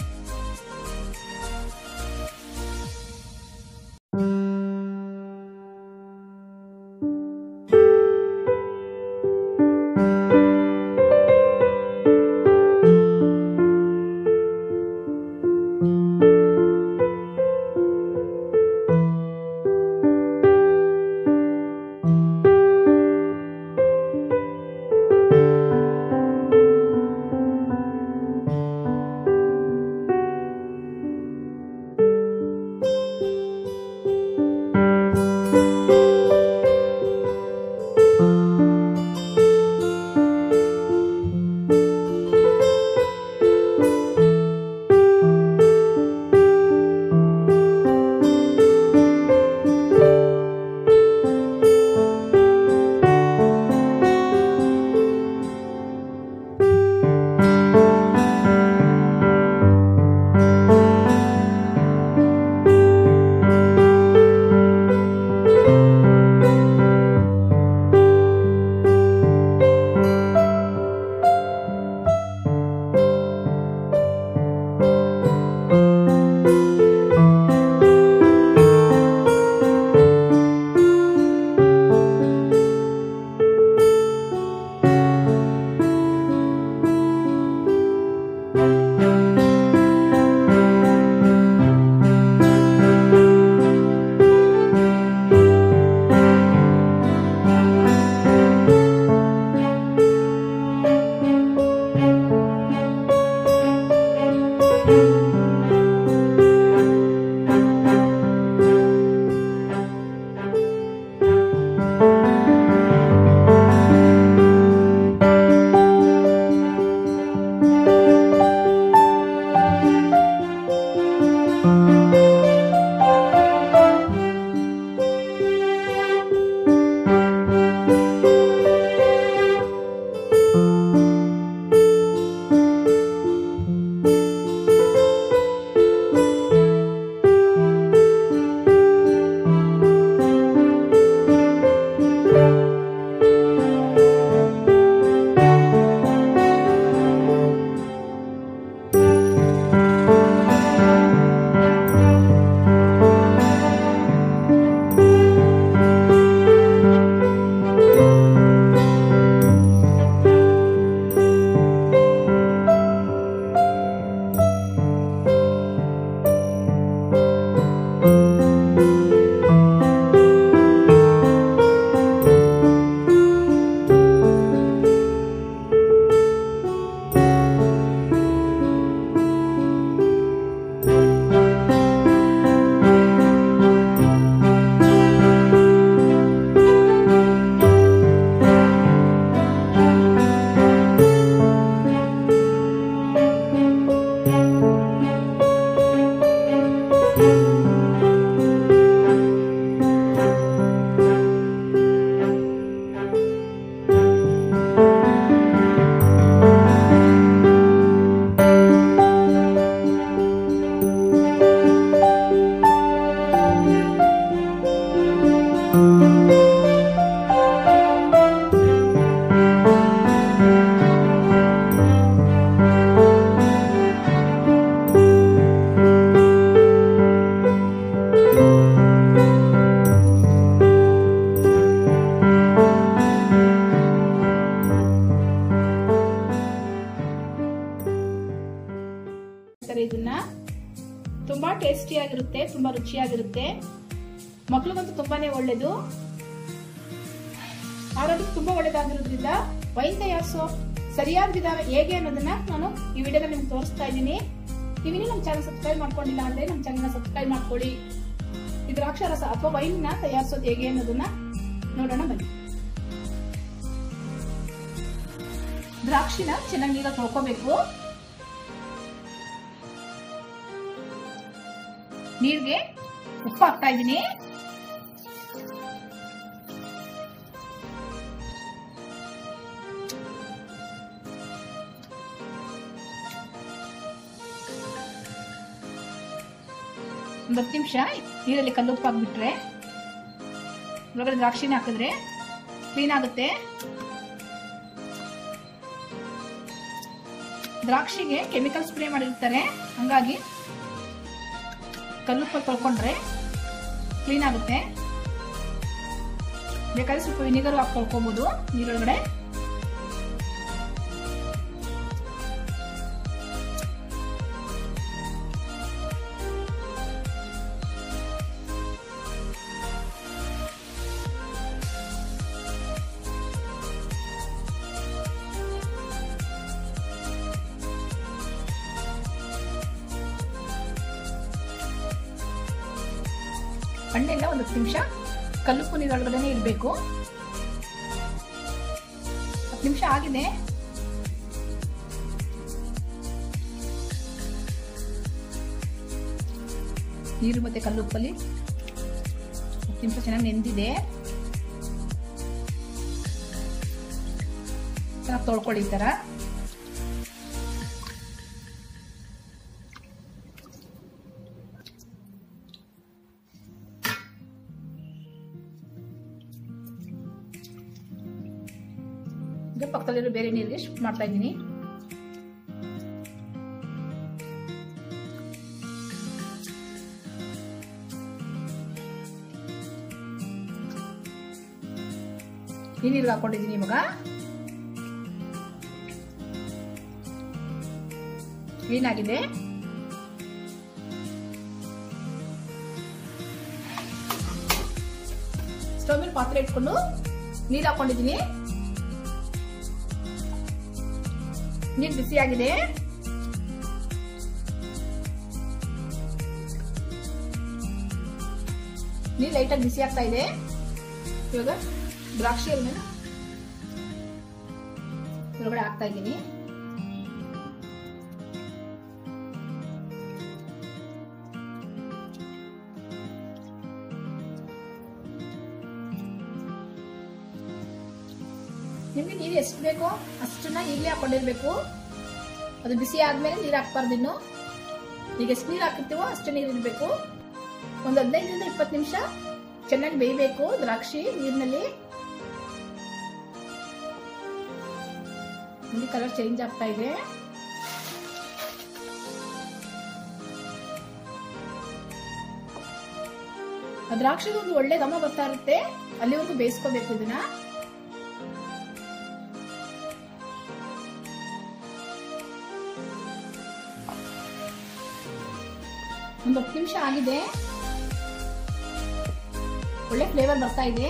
ಇದನ್ನ ತುಂಬಾ ಟೇಸ್ಟಿ ಆಗಿರುತ್ತೆ ತುಂಬಾ ರುಚಿಯಾಗಿರುತ್ತೆ ಮಕ್ಳಿಗಂತೂ ತುಂಬಾನೇ ಒಳ್ಳೇದು ಆರೋಗ್ಯಕ್ಕೆ ತುಂಬಾ ಒಳ್ಳೇದಾಗಿರೋದ್ರಿಂದ ವೈನ್ ತಯಾರಿಸೋ ಸರಿಯಾದ ವಿಧಾನ ಹೇಗೆ ಅನ್ನೋದನ್ನ ನಾನು ಈ ವಿಡಿಯೋದ ನಿಮ್ಗೆ ತೋರಿಸ್ತಾ ಇದ್ದೀನಿ ನೀವಿನ್ನೂ ನಮ್ಮ ಚಾನಲ್ ಸಬ್ಸ್ಕ್ರೈಬ್ ಮಾಡ್ಕೊಂಡಿಲ್ಲ ಅಂದ್ರೆ ನಮ್ಮ ಚಾನಲ್ ಸಬ್ಸ್ಕ್ರೈಬ್ ಮಾಡ್ಕೊಳ್ಳಿ ಈ ದ್ರಾಕ್ಷಾರಸ ಅಥವಾ ವೈನ್ ನ ತಯಾರಿಸೋದು ಹೇಗೆ ಅನ್ನೋದನ್ನ ನೋಡೋಣ ಬನ್ನಿ ದ್ರಾಕ್ಷಿನ ಚೆನ್ನಾಗಿ ನೀರ ತೊಳ್ಕೋಬೇಕು ನೀರ್ಗೆ ಉಪ್ಪು ಹಾಕ್ತಾ ಇದ್ದೀನಿ ಒಂದು ಹತ್ತು ನಿಮಿಷ ನೀರಲ್ಲಿ ಕಲ್ಲುಪ್ಪು ಹಾಕ್ಬಿಟ್ರೆ ಒಳಗಡೆ ದ್ರಾಕ್ಷಿನ ಹಾಕಿದ್ರೆ ಕ್ಲೀನ್ ಆಗುತ್ತೆ ದ್ರಾಕ್ಷಿಗೆ ಕೆಮಿಕಲ್ ಸ್ಪ್ರೇ ಮಾಡಿರ್ತಾರೆ ಹಂಗಾಗಿ ಕಲ್ಲುಪ್ಪಲ್ಲಿ ತೊಳ್ಕೊಂಡ್ರೆ ಕ್ಲೀನ್ ಆಗುತ್ತೆ ಬೇಕಾದ್ರೆ ಸ್ವಲ್ಪ ವಿನಿಗರ್ ಹಾಕಿ ತೊಳ್ಕೊಬೋದು ನೀರೊಳಗಡೆ ಹಣ್ಣೆಲ್ಲ ಒಂದು ಹತ್ತು ನಿಮಿಷ ಕಲ್ಲುಪ್ಪು ನೀರೊಳಗಡೆನೆ ಇರಬೇಕು ಹತ್ತು ನಿಮಿಷ ಆಗಿದೆ ನೀರು ಮತ್ತೆ ಕಲ್ಲುಪ್ಪಲ್ಲಿ ಹತ್ತು ನಿಮಿಷ ಚೆನ್ನಾಗಿ ನೆಂದಿದೆ ಚೆನ್ನಾಗಿ ತೊಳ್ಕೊಳ್ಳಿ ಈ ಥರ ಈಗ ಪಕ್ಕದಲ್ಲಿರೋ ಬೇರೆ ನೀರಿಗೆ ಶಿಫ್ಟ್ ಮಾಡ್ತಾ ಇದ್ದೀನಿ ಈ ನೀರಿಗೆ ಹಾಕೊಂಡಿದ್ದೀನಿ ಇವಾಗ ಕ್ಲೀನ್ ಆಗಿದೆ ಸ್ಟವ್ ಮೇಲೆ ಪಾತ್ರೆ ಇಟ್ಕೊಂಡು ನೀರು ಹಾಕೊಂಡಿದ್ದೀನಿ ನೀರು ಬಿಸಿಯಾಗಿದೆ ನೀರು ಲೈಟಾಗಿ ಬಿಸಿ ಆಗ್ತಾ ಇದೆ ಇವಾಗ ದ್ರಾಕ್ಷಿ ಮೇಲೆ ಒಳಗಡೆ ಹಾಕ್ತಾ ಇದ್ದೀನಿ ನಿಮ್ಗೆ ನೀರು ಎಷ್ಟು ಬೇಕೋ ಅಷ್ಟನ್ನ ಈಗಲೇ ಹಾಕೊಂಡಿರ್ಬೇಕು ಅದು ಬಿಸಿ ಆದ್ಮೇಲೆ ನೀರು ಹಾಕ್ಬಾರ್ದು ಇನ್ನು ಈಗ ಎಷ್ಟು ನೀರು ಹಾಕಿರ್ತೀವೋ ಅಷ್ಟೇ ನೀರು ಇರಬೇಕು ಒಂದು ಹದಿನೈದರಿಂದ ಇಪ್ಪತ್ತು ನಿಮಿಷ ಚೆನ್ನಾಗಿ ಬೇಯಬೇಕು ದ್ರಾಕ್ಷಿ ನೀರಿನಲ್ಲಿ ಇಲ್ಲಿ ಕಲರ್ ಚೇಂಜ್ ಆಗ್ತಾ ಇದೆ ಆ ದ್ರಾಕ್ಷಿದು ಒಂದು ಒಳ್ಳೆ ಘಮ ಬರ್ತಾ ಇರುತ್ತೆ ಅಲ್ಲಿವರೆಗೂ ಬೇಯಿಸ್ಕೋಬೇಕು ಇದನ್ನ ಒಂದು ಹತ್ತು ನಿಮಿಷ ಆಗಿದೆ ಒಳ್ಳೆ ಫ್ಲೇವರ್ ಬರ್ತಾ ಇದೆ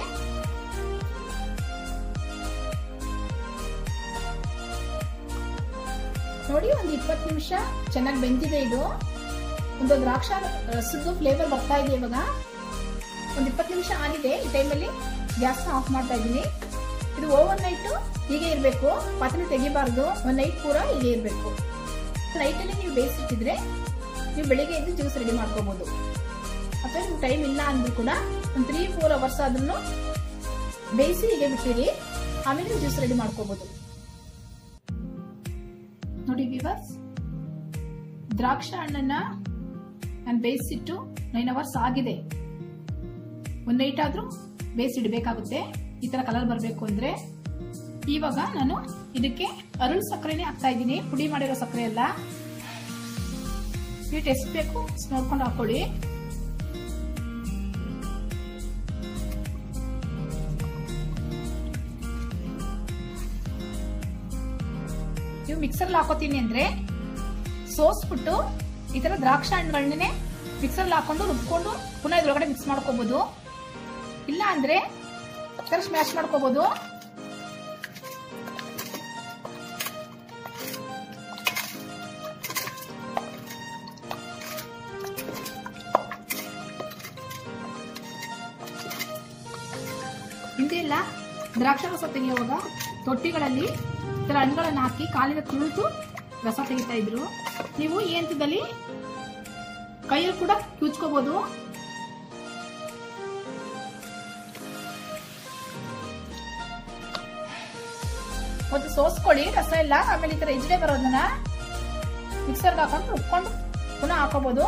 ನೋಡಿ ಒಂದು ಇಪ್ಪತ್ತು ನಿಮಿಷ ಚೆನ್ನಾಗಿ ಬೆಂದಿದೆ ಇದು ಒಂದು ದ್ರಾಕ್ಷ ರಸದ್ದು ಫ್ಲೇವರ್ ಬರ್ತಾ ಇದೆ ಇವಾಗ ಒಂದು ಇಪ್ಪತ್ತು ನಿಮಿಷ ಆಗಿದೆ ಈ ಟೈಮಲ್ಲಿ ಗ್ಯಾಸ್ನ ಆಫ್ ಮಾಡ್ತಾ ಇದ್ದೀನಿ ಇದು ಓವರ್ ನೈಟ್ ಹೀಗೆ ಇರಬೇಕು ಪಾತ್ರೆ ತೆಗಿಬಾರ್ದು ಒಂದು ನೈಟ್ ಪೂರ ಹೀಗೆ ಇರಬೇಕು ನೈಟಲ್ಲಿ ನೀವು ಬೇಯಿಸಿಟ್ಟಿದ್ರೆ ನೀವು ಬೆಳಿಗ್ಗೆ ಎದ್ದು ಜ್ಯೂಸ್ ರೆಡಿ ಮಾಡ್ಕೋಬಹುದು ಅಥವಾ ನಿಮ್ಗೆ ಟೈಮ್ ಇಲ್ಲ ಅಂದ್ರೂ ಕೂಡ ಒಂದು ತ್ರೀ ಫೋರ್ ಅವರ್ಸ್ ಆದ್ರೂ ಬೇಯಿಸಿ ಹೀಗೆ ಬಿಟ್ಟಿರಿ ಆಮೇಲೆ ಜ್ಯೂಸ್ ರೆಡಿ ಮಾಡ್ಕೋಬಹುದು ನೋಡಿ ವಿವರ್ಸ್ ದ್ರಾಕ್ಷ ಹಣ್ಣನ್ನ ನಾನು ಬೇಯಿಸಿಟ್ಟು ನೈನ್ ಅವರ್ಸ್ ಆಗಿದೆ ಒಂದ್ ನೈಟ್ ಆದ್ರೂ ಬೇಯಿಸಿಡ್ಬೇಕಾಗುತ್ತೆ ಈ ತರ ಕಲರ್ ಬರಬೇಕು ಅಂದ್ರೆ ಇವಾಗ ನಾನು ಇದಕ್ಕೆ ಅರಳು ಸಕ್ಕರೆನೇ ಹಾಕ್ತಾ ಇದ್ದೀನಿ ಪುಡಿ ಮಾಡಿರೋ ಸಕ್ಕರೆ ಎಲ್ಲ ಸ್ವೀಟ್ ಎಷ್ಟು ಬೇಕು ನೋಡ್ಕೊಂಡು ಹಾಕೊಳ್ಳಿ ನೀವು ಮಿಕ್ಸರ್ ಹಾಕೋತೀನಿ ಅಂದ್ರೆ ಸೋಸ್ಬಿಟ್ಟು ಈ ತರ ದ್ರಾಕ್ಷಿ ಹಣ್ಣುಗಳನ್ನೇ ಮಿಕ್ಸರ್ ಹಾಕೊಂಡು ರುಬ್ಕೊಂಡು ಪುನಃ ಇದ್ರೊಳಗಡೆ ಮಿಕ್ಸ್ ಮಾಡ್ಕೋಬಹುದು ಇಲ್ಲ ಅಂದ್ರೆ ಈ ತರ ಸ್ಮ್ಯಾಶ್ ಮಾಡ್ಕೋಬಹುದು ಹಿಂದೆ ಎಲ್ಲ ದ್ರಾಕ್ಷಾರಸ ತೆಗೆಯುವಾಗ ತೊಟ್ಟಿಗಳಲ್ಲಿ ಈ ತರ ಹಣ್ಣುಗಳನ್ನ ಹಾಕಿ ಕಾಲಿನ ತುಳಿದು ರಸ ತೆಗಿತಾ ಇದ್ರು ನೀವು ಈ ಹಂತದಲ್ಲಿ ಕೈಯಲ್ಲಿ ಕೂಡ ಕ್ಯೂಚ್ಕೋಬಹುದು ಮತ್ತು ಸೋಸ್ಕೊಳ್ಳಿ ರಸ ಎಲ್ಲ ಆಮೇಲೆ ಈ ತರ ಇಜ್ಡೆ ಬರೋದನ್ನ ಮಿಕ್ಸರ್ಗೆ ಹಾಕೊಂಡು ರುಬ್ಕೊಂಡು ಪುನಃ ಹಾಕೋಬಹುದು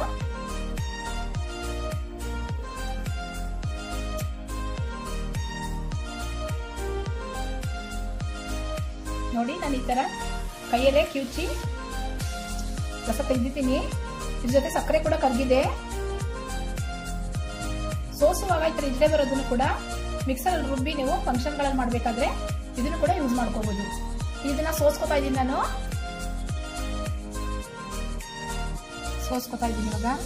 ನೋಡಿ ನಾನು ಈ ತರ ಕೈಯಲ್ಲೇ ಕಿವುಚಿ ರಸ ತೆಗೆದಿದ್ದೀನಿ ಇದ್ರ ಜೊತೆ ಸಕ್ಕರೆ ಕೂಡ ಕರಗಿದೆ ಸೋಸುವಾಗ ಈ ತರ ಇದ್ರೆ ಬರೋದನ್ನು ಕೂಡ ಮಿಕ್ಸರ್ ಅಲ್ಲಿ ರುಬ್ಬಿ ನೀವು ಫಂಕ್ಷನ್ ಗಳಲ್ಲಿ ಮಾಡ್ಬೇಕಾದ್ರೆ ಇದನ್ನು ಕೂಡ ಯೂಸ್ ಮಾಡ್ಕೋಬಹುದು ಇದನ್ನ ಸೋಸ್ಕೊತಾ ಇದ್ದೀನಿ ನಾನು ಸೋಸ್ಕೊತಾ ಇದ್ದೀನಿ ಇವಾಗ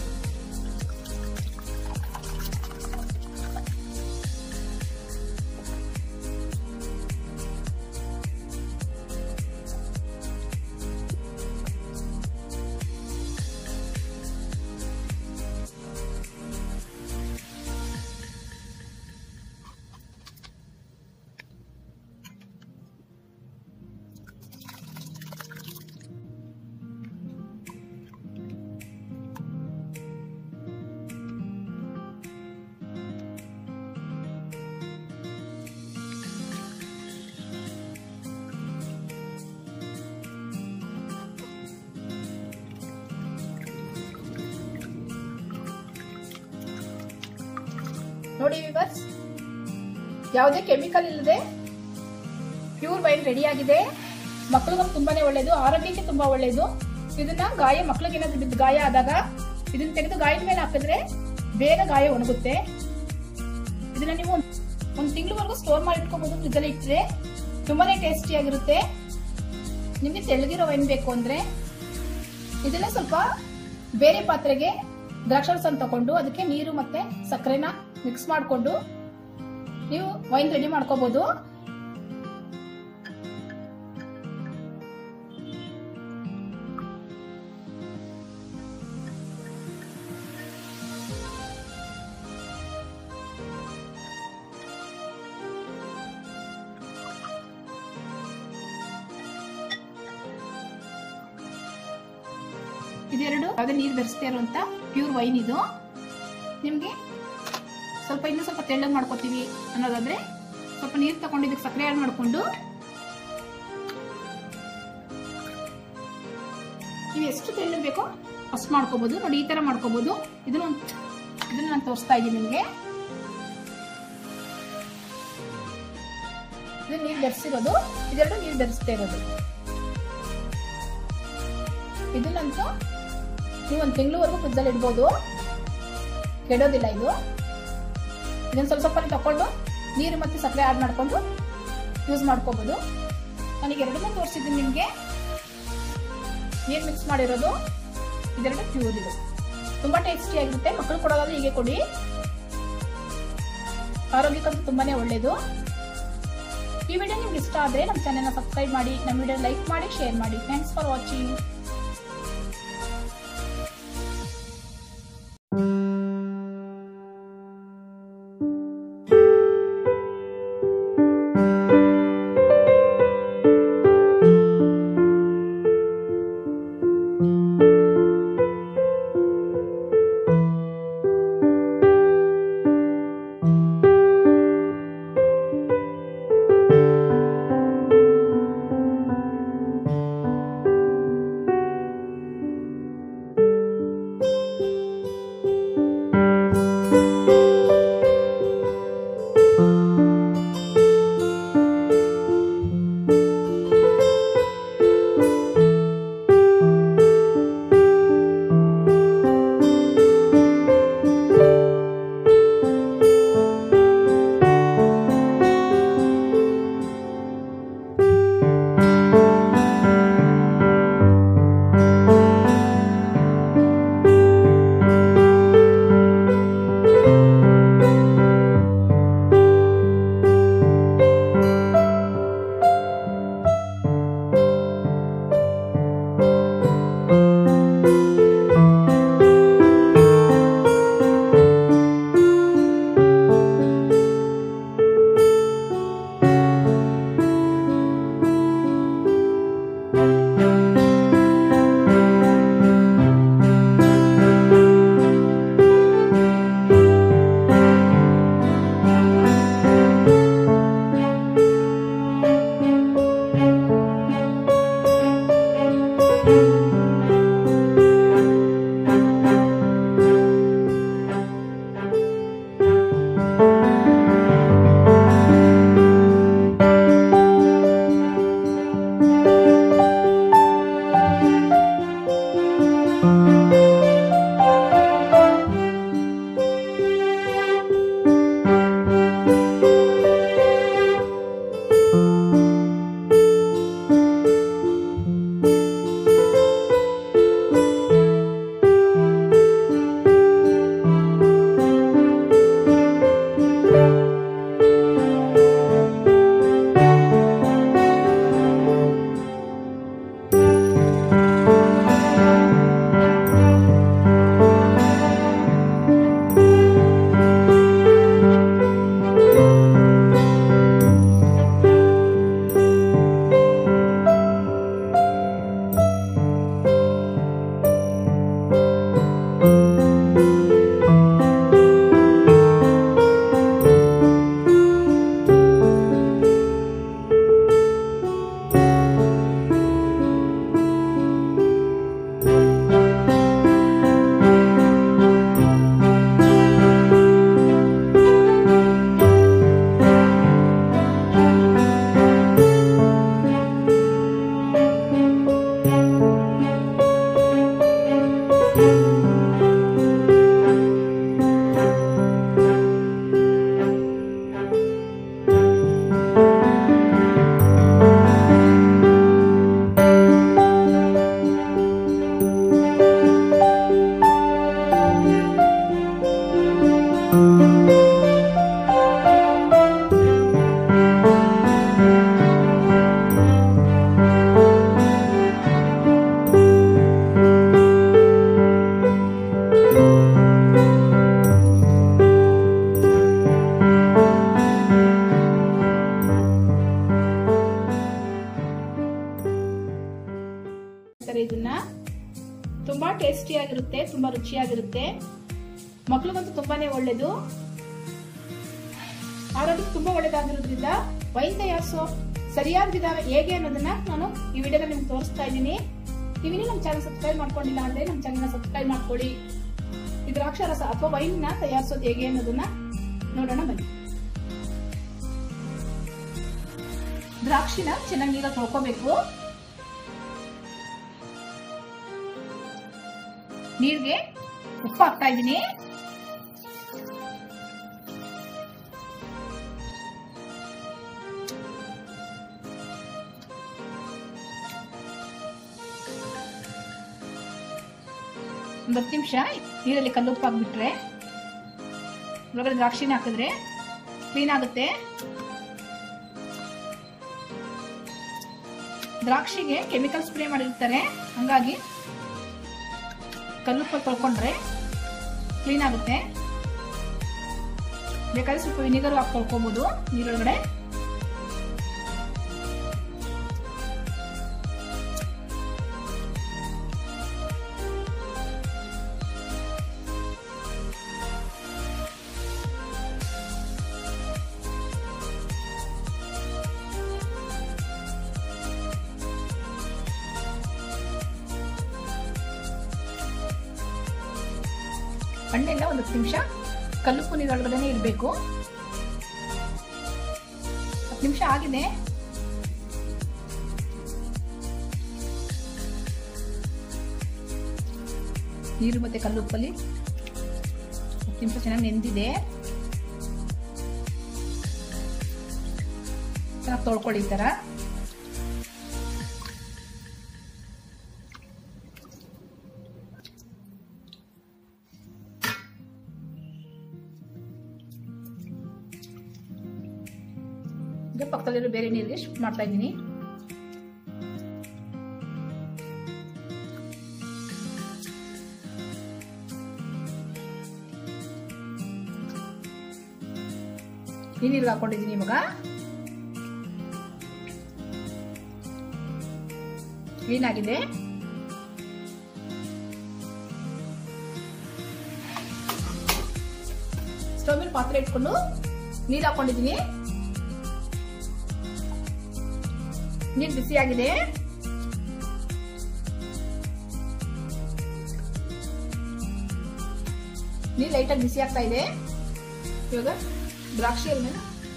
ನೋಡಿ ವಿವರ್ಸ್ ಯಾವುದೇ ಕೆಮಿಕಲ್ ಇಲ್ಲದೆ ಪ್ಯೂರ್ ವೈನ್ ರೆಡಿ ಆಗಿದೆ ಮಕ್ಕಳಿಗೂ ತುಂಬಾನೇ ಒಳ್ಳೇದು ಆರೋಗ್ಯಕ್ಕೆ ತುಂಬಾ ಒಳ್ಳೇದು ಇದನ್ನ ಗಾಯ ಮಕ್ಕಳಿಗೆ ಏನಾದ್ರು ಬಿದ್ದು ಗಾಯ ಆದಾಗ ಇದನ್ನ ತೆಗೆದು ಗಾಯದ ಮೇಲೆ ಹಾಕಿದ್ರೆ ಬೇಗ ಗಾಯ ಒಣಗುತ್ತೆ ಇದನ್ನ ನೀವು ಒಂದ್ ತಿಂಗಳವರೆಗೂ ಸ್ಟೋರ್ ಮಾಡಿ ಇಟ್ಕೋಬಹುದು ಫ್ರಿಜ್ ಅಲ್ಲಿ ಇಟ್ಟರೆ ತುಂಬಾನೇ ಟೇಸ್ಟಿ ಆಗಿರುತ್ತೆ ನಿಮ್ಗೆ ತೆಳ್ಳಗಿರೋ ವೈನ್ ಬೇಕು ಅಂದ್ರೆ ಇದನ್ನ ಸ್ವಲ್ಪ ಬೇರೆ ಪಾತ್ರೆಗೆ ದ್ರಾಕ್ಷಾರಸ ತಗೊಂಡು ಅದಕ್ಕೆ ನೀರು ಮತ್ತೆ ಸಕ್ಕರೆನ ಮಿಕ್ಸ್ ಮಾಡಿಕೊಂಡು ನೀವು ವೈನ್ ರೆಡಿ ಮಾಡ್ಕೋಬಹುದು ಇದೆರಡು ಅದೇ ನೀರು ಬೆರೆಸ್ತಾ ಇರುವಂತ ಪ್ಯೂರ್ ವೈನ್ ಇದು ನಿಮ್ಗೆ ಸ್ವಲ್ಪ ಇನ್ನೂ ಸ್ವಲ್ಪ ತೆಳ್ಳಗೆ ಮಾಡ್ಕೋತೀವಿ ಅನ್ನೋದಾದ್ರೆ ಸ್ವಲ್ಪ ನೀರು ತಗೊಂಡು ಇದಕ್ಕೆ ಸಕ್ಕರೆ ಆಡ್ ಮಾಡ್ಕೊಂಡು ನೀವು ಎಷ್ಟು ತೆಳ್ಳಗೆ ಬೇಕೋ ಅಷ್ಟು ಮಾಡ್ಕೋಬಹುದು ನೋಡಿ ಈ ತರ ಮಾಡ್ಕೋಬಹುದು ಇದನ್ನ ಒಂದ್- ಇದನ್ನ ನಾನು ತೋರಿಸ್ತಾ ಇದ್ದೀನಿ ನಿಮ್ಗೆ ಇದು ನೀರು ಬೆರೆಸಿರೋದು ಇದೆರಡು ನೀರು ಬೆರೆಸ್ತಾ ಇರೋದು ಇದನ್ನಂತೂ ನೀವು ಒಂದು ತಿಂಗಳವರೆಗೂ ಫ್ರಿಜ್ಜಲ್ಲಿ ಇಡ್ಬೋದು ಕೆಡೋದಿಲ್ಲ ಇದು ಇದನ್ನ ಸ್ವಲ್ಪ ಸ್ವಲ್ಪ ತಕೊಂಡು ನೀರು ಮತ್ತೆ ಸಕ್ಕರೆ ಆಡ್ ಮಾಡ್ಕೊಂಡು ಯೂಸ್ ಮಾಡ್ಕೋಬಹುದು ನನಗೆ ಎರಡನ್ನೂ ತೋರಿಸಿದ್ದೀನಿ ನಿಮಗೆ ನೀರು ಮಿಕ್ಸ್ ಮಾಡಿರೋದು ಇದೆರಡು ಪ್ಯೂರ್ ಇದು ತುಂಬಾ ಟೇಸ್ಟಿ ಆಗಿರುತ್ತೆ ಮಕ್ಕಳು ಕೊಡೋದಾದ್ರೆ ಹೀಗೆ ಕೊಡಿ ಆರೋಗ್ಯಕ್ಕಂತೂ ತುಂಬಾನೇ ಒಳ್ಳೇದು ಈ ವಿಡಿಯೋ ನಿಮ್ಗೆ ಇಷ್ಟ ಆದ್ರೆ ನಮ್ಮ ಚಾನೆಲ್ನ ಸಬ್ಸ್ಕ್ರೈಬ್ ಮಾಡಿ ನಮ್ಮ ವಿಡಿಯೋ ಲೈಕ್ ಮಾಡಿ ಶೇರ್ ಮಾಡಿ ಥ್ಯಾಂಕ್ಸ್ ಫಾರ್ ವಾಚಿಂಗ್ ಹೇಳ್ತಾರೆ ಇದನ್ನ ತುಂಬಾ ಟೇಸ್ಟಿಯಾಗಿರುತ್ತೆ ತುಂಬಾ ರುಚಿಯಾಗಿರುತ್ತೆ ಮಕ್ಳಿಗಂತೂ ತುಂಬಾನೇ ಒಳ್ಳೇದು ಆರೋಗ್ಯಕ್ಕೆ ತುಂಬಾ ಒಳ್ಳೇದಾಗಿರೋದ್ರಿಂದ ವೈನ್ ತಯಾರಿಸೋ ಸರಿಯಾದ ವಿಧಾನ ಹೇಗೆ ಅನ್ನೋದನ್ನ ನಾನು ಈ ವಿಡಿಯೋದಲ್ಲಿ ನಿಮ್ಗೆ ತೋರಿಸ್ತಾ ಇದ್ದೀನಿ ನೀವಿನ್ನೂ ನಮ್ಮ ಚಾನಲ್ ಸಬ್ಸ್ಕ್ರೈಬ್ ಮಾಡ್ಕೊಂಡಿಲ್ಲ ಅಂದ್ರೆ ನಮ್ಮ ಚಾನಲ್ ಸಬ್ಸ್ಕ್ರೈಬ್ ಮಾಡ್ಕೊಳ್ಳಿ ಈ ದ್ರಾಕ್ಷಾರಸ ಅಥವಾ ವೈನ್ ನ ತಯಾರಿಸೋದು ಹೇಗೆ ಅನ್ನೋದನ್ನ ನೋಡೋಣ ಬನ್ನಿ ದ್ರಾಕ್ಷಿನ ಚೆನ್ನಾಗಿ ನೀರ ತೊಳ್ಕೋಬೇಕು ನೀರ್ಗೆ ಉಪ್ಪು ಹಾಕ್ತಾ ಇದ್ದೀನಿ ಒಂದು ಹತ್ತು ನಿಮಿಷ ನೀರಲ್ಲಿ ಕಲ್ಲುಪ್ಪು ಹಾಕ್ಬಿಟ್ರೆ ಒಳಗಡೆ ದ್ರಾಕ್ಷಿನ ಹಾಕಿದ್ರೆ ಕ್ಲೀನ್ ಆಗುತ್ತೆ ದ್ರಾಕ್ಷಿಗೆ ಕೆಮಿಕಲ್ ಸ್ಪ್ರೇ ಮಾಡಿರ್ತಾರೆ ಹಂಗಾಗಿ ಕಲ್ಲುಪ್ಪ ತೊಳ್ಕೊಂಡ್ರೆ ಕ್ಲೀನ್ ಆಗುತ್ತೆ ಬೇಕಾದ್ರೆ ಸ್ವಲ್ಪ ವಿನಿಗರ್ ಹಾಕಿ ತೊಳ್ಕೊಬೋದು ನೀರೊಳಗಡೆ ಹಣ್ಣೆಲ್ಲ ಒಂದು ಹತ್ತು ನಿಮಿಷ ಕಲ್ಲುಪ್ಪು ನೀರೊಳಗಡೆನೆ ಇರಬೇಕು ಹತ್ತು ನಿಮಿಷ ಆಗಿದೆ ನೀರು ಮತ್ತೆ ಕಲ್ಲುಪ್ಪಲ್ಲಿ ಹತ್ತು ನಿಮಿಷ ಚೆನ್ನಾಗಿ ನೆಂದಿದೆ ಚೆನ್ನಾಗಿ ತೊಳ್ಕೊಳ್ಳಿ ಈ ಥರ ಈಗ ಪಕ್ಕದಲ್ಲಿರೋ ಬೇರೆ ನೀರಿಗೆ ಶಿಫ್ಟ್ ಮಾಡ್ತಾ ಇದ್ದೀನಿ ಈ ನೀರಿಗೆ ಹಾಕೊಂಡಿದ್ದೀನಿ ಇವಾಗ ಕ್ಲೀನ್ ಆಗಿದೆ ಸ್ಟವ್ ಮೇಲೆ ಪಾತ್ರೆ ಇಟ್ಕೊಂಡು ನೀರು ಹಾಕೊಂಡಿದ್ದೀನಿ ನೀರು ಬಿಸಿಯಾಗಿದೆ ನೀರು ಲೈಟಾಗಿ ಬಿಸಿ ಆಗ್ತಾ ಇದೆ ಇವಾಗ ದ್ರಾಕ್ಷಿ ಎಣ್ಣೆನ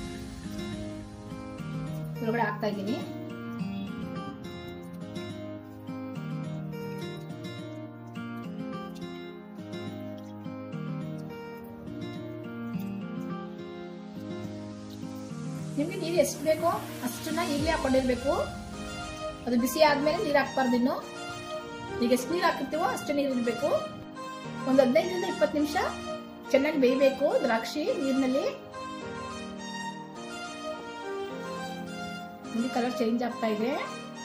ಹೊರಗಡೆ ಹಾಕ್ತಾ ಇದ್ದೀನಿ ನಿಮ್ಗೆ ನೀರು ಎಷ್ಟು ಬೇಕೋ ಅಷ್ಟನ್ನ ಈಗಲೇ ಹಾಕೊಂಡಿರ್ಬೇಕು ಅದು ಬಿಸಿ ಆದ್ಮೇಲೆ ನೀರು ಹಾಕ್ಬಾರ್ದು ಇನ್ನು ಈಗ ಎಷ್ಟು ನೀರು ಹಾಕಿರ್ತೀವೋ ಅಷ್ಟು ನೀರು ಇರಬೇಕು ಒಂದು ಹದಿನೈದರಿಂದ ಇಪ್ಪತ್ತು ನಿಮಿಷ ಚೆನ್ನಾಗಿ ಬೇಯಬೇಕು ದ್ರಾಕ್ಷಿ ನೀರಿನಲ್ಲಿ ಇಲ್ಲಿ ಕಲರ್ ಚೇಂಜ್ ಆಗ್ತಾ ಇದೆ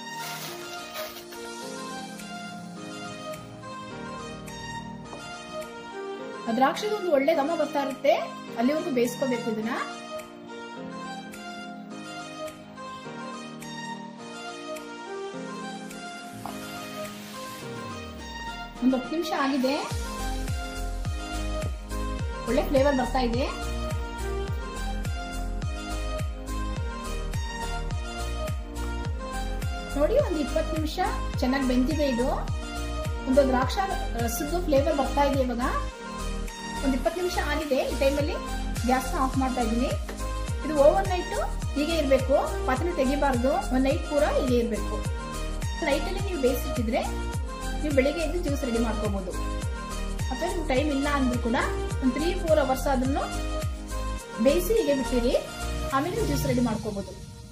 ಆ ದ್ರಾಕ್ಷಿಗೆ ಒಂದು ಒಳ್ಳೆ ಘಮ ಬರ್ತಾ ಇರುತ್ತೆ ಅಲ್ಲಿವರೆಗೂ ಬೇಯಿಸ್ಕೋಬೇಕು ಇದನ್ನ ಒಂದು ಹತ್ತು ನಿಮಿಷ ಆಗಿದೆ ಒಳ್ಳೆ ಫ್ಲೇವರ್ ಬರ್ತಾ ಇದೆ ನೋಡಿ ಒಂದು ಇಪ್ಪತ್ತು ನಿಮಿಷ ಚೆನ್ನಾಗಿ ಬೆಂದಿದೆ ಇದು ಒಂದು ದ್ರಾಕ್ಷ ರಸದ್ದು ಫ್ಲೇವರ್ ಬರ್ತಾ ಇದೆ ಇವಾಗ ಒಂದು ಇಪ್ಪತ್ತು ನಿಮಿಷ ಆಗಿದೆ ಈ ಟೈಮಲ್ಲಿ ಗ್ಯಾಸ್ನ ಆಫ್ ಮಾಡ್ತಾ ಇದ್ದೀನಿ ಇದು ಓವರ್ ನೈಟ್ ಹೀಗೆ ಇರಬೇಕು ಪಾತ್ರೆ ತೆಗಿಬಾರ್ದು ಒಂದು ನೈಟ್ ಪೂರ ಹೀಗೆ ಇರಬೇಕು ನೈಟಲ್ಲಿ ನೀವು ಬೇಯಿಸಿಟ್ಟಿದ್ರೆ ನೀವು ಬೆಳಿಗ್ಗೆ ಎದ್ದು ಜ್ಯೂಸ್ ರೆಡಿ ಮಾಡ್ಕೋಬಹುದು ಅಥವಾ ನಿಮ್ಗೆ ಟೈಮ್ ಇಲ್ಲ ಅಂದ್ರೂ ಕೂಡ ಒಂದು ತ್ರೀ ಫೋರ್ ಅವರ್ಸ್ ಆದ್ರೂ ಬೇಯಿಸಿ ಹೀಗೆ ಬಿಟ್ಟಿರಿ ಆಮೇಲೆ ಜ್ಯೂಸ್ ರೆಡಿ ಮಾಡ್ಕೋಬಹುದು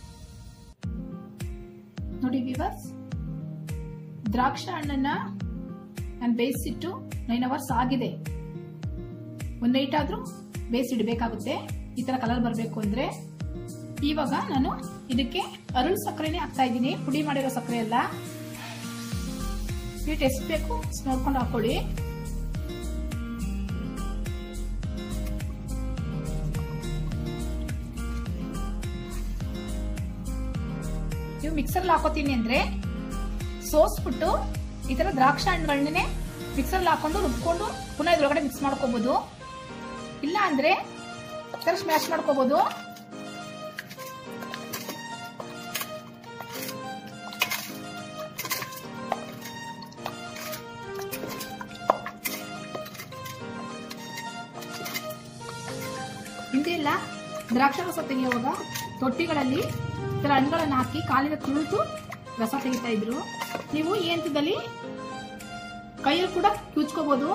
ನೋಡಿ ವಿವರ್ಸ್ ದ್ರಾಕ್ಷ ಹಣ್ಣನ್ನ ನಾನು ಬೇಯಿಸಿಟ್ಟು ನೈನ್ ಅವರ್ಸ್ ಆಗಿದೆ ಒಂದ್ ನೈಟ್ ಆದ್ರೂ ಬೇಯಿಸಿಡ್ಬೇಕಾಗುತ್ತೆ ಈ ತರ ಕಲರ್ ಬರಬೇಕು ಅಂದ್ರೆ ಇವಾಗ ನಾನು ಇದಕ್ಕೆ ಅರುಳ್ ಸಕ್ಕರೆನೇ ಹಾಕ್ತಾ ಇದ್ದೀನಿ ಪುಡಿ ಮಾಡಿರೋ ಸಕ್ಕರೆ ಎಲ್ಲ ಸ್ವೀಟ್ ಎಷ್ಟು ಬೇಕು ನೋಡ್ಕೊಂಡು ಹಾಕೊಳ್ಳಿ ನೀವು ಮಿಕ್ಸರ್ ಹಾಕೋತೀನಿ ಅಂದ್ರೆ ಸೋಸ್ಬಿಟ್ಟು ಈ ತರ ದ್ರಾಕ್ಷಿ ಹಣ್ಣುಗಳನ್ನೇ ಮಿಕ್ಸರ್ ಹಾಕೊಂಡು ರುಬ್ಕೊಂಡು ಪುನಃ ಇದ್ರೊಳಗಡೆ ಮಿಕ್ಸ್ ಮಾಡ್ಕೋಬಹುದು ಇಲ್ಲ ಅಂದ್ರೆ ಈ ತರ ಸ್ಮ್ಯಾಶ್ ಮಾಡ್ಕೋಬಹುದು ಹಿಂದೆ ಎಲ್ಲ ದ್ರಾಕ್ಷಾರಸ ತೆಗೆಯುವಾಗ ತೊಟ್ಟಿಗಳಲ್ಲಿ ಈ ತರ ಹಣ್ಣುಗಳನ್ನ ಹಾಕಿ ಕಾಲಿನ ತುಳಿದು ರಸ ತೆಗಿತಾ ಇದ್ರು ನೀವು ಈ ಹಂತದಲ್ಲಿ ಕೈಯಲ್ಲಿ ಕೂಡ ಕ್ಯೂಚ್ಕೋಬಹುದು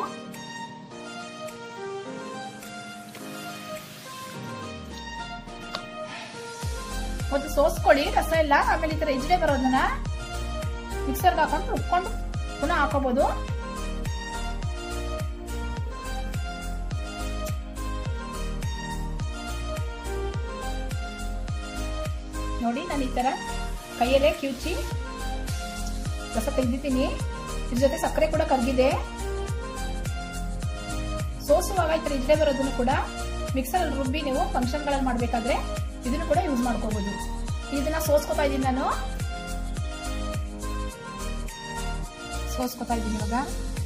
ಒಂದು ಸೋಸ್ಕೊಳ್ಳಿ ರಸ ಎಲ್ಲ ಆಮೇಲೆ ಈ ತರ ಇಜ್ಡೆ ಬರೋದನ್ನ ಮಿಕ್ಸರ್ಗೆ ಹಾಕೊಂಡು ರುಬ್ಕೊಂಡು ಪುನಃ ಹಾಕೋಬಹುದು ನೋಡಿ ನಾನು ಈ ತರ ಕೈಯಲ್ಲೇ ಕಿವುಚಿ ರಸ ತೆಗೆದಿದ್ದೀನಿ ಇದ್ರ ಜೊತೆ ಸಕ್ಕರೆ ಕೂಡ ಕರಗಿದೆ ಸೋಸುವಾಗ ಈ ತರ ಇದ್ರೆ ಬರೋದನ್ನು ಕೂಡ ಮಿಕ್ಸರ್ ರುಬ್ಬಿ ನೀವು ಫಂಕ್ಷನ್ ಗಳಲ್ಲಿ ಮಾಡ್ಬೇಕಾದ್ರೆ ಇದನ್ನು ಕೂಡ ಯೂಸ್ ಮಾಡ್ಕೋಬಹುದು ಇದನ್ನ ಸೋಸ್ಕೊತಾ ಇದ್ದೀನಿ ನಾನು ಸೋಸ್ಕೊತಾ ಇದ್ದೀನಿ ಇವಾಗ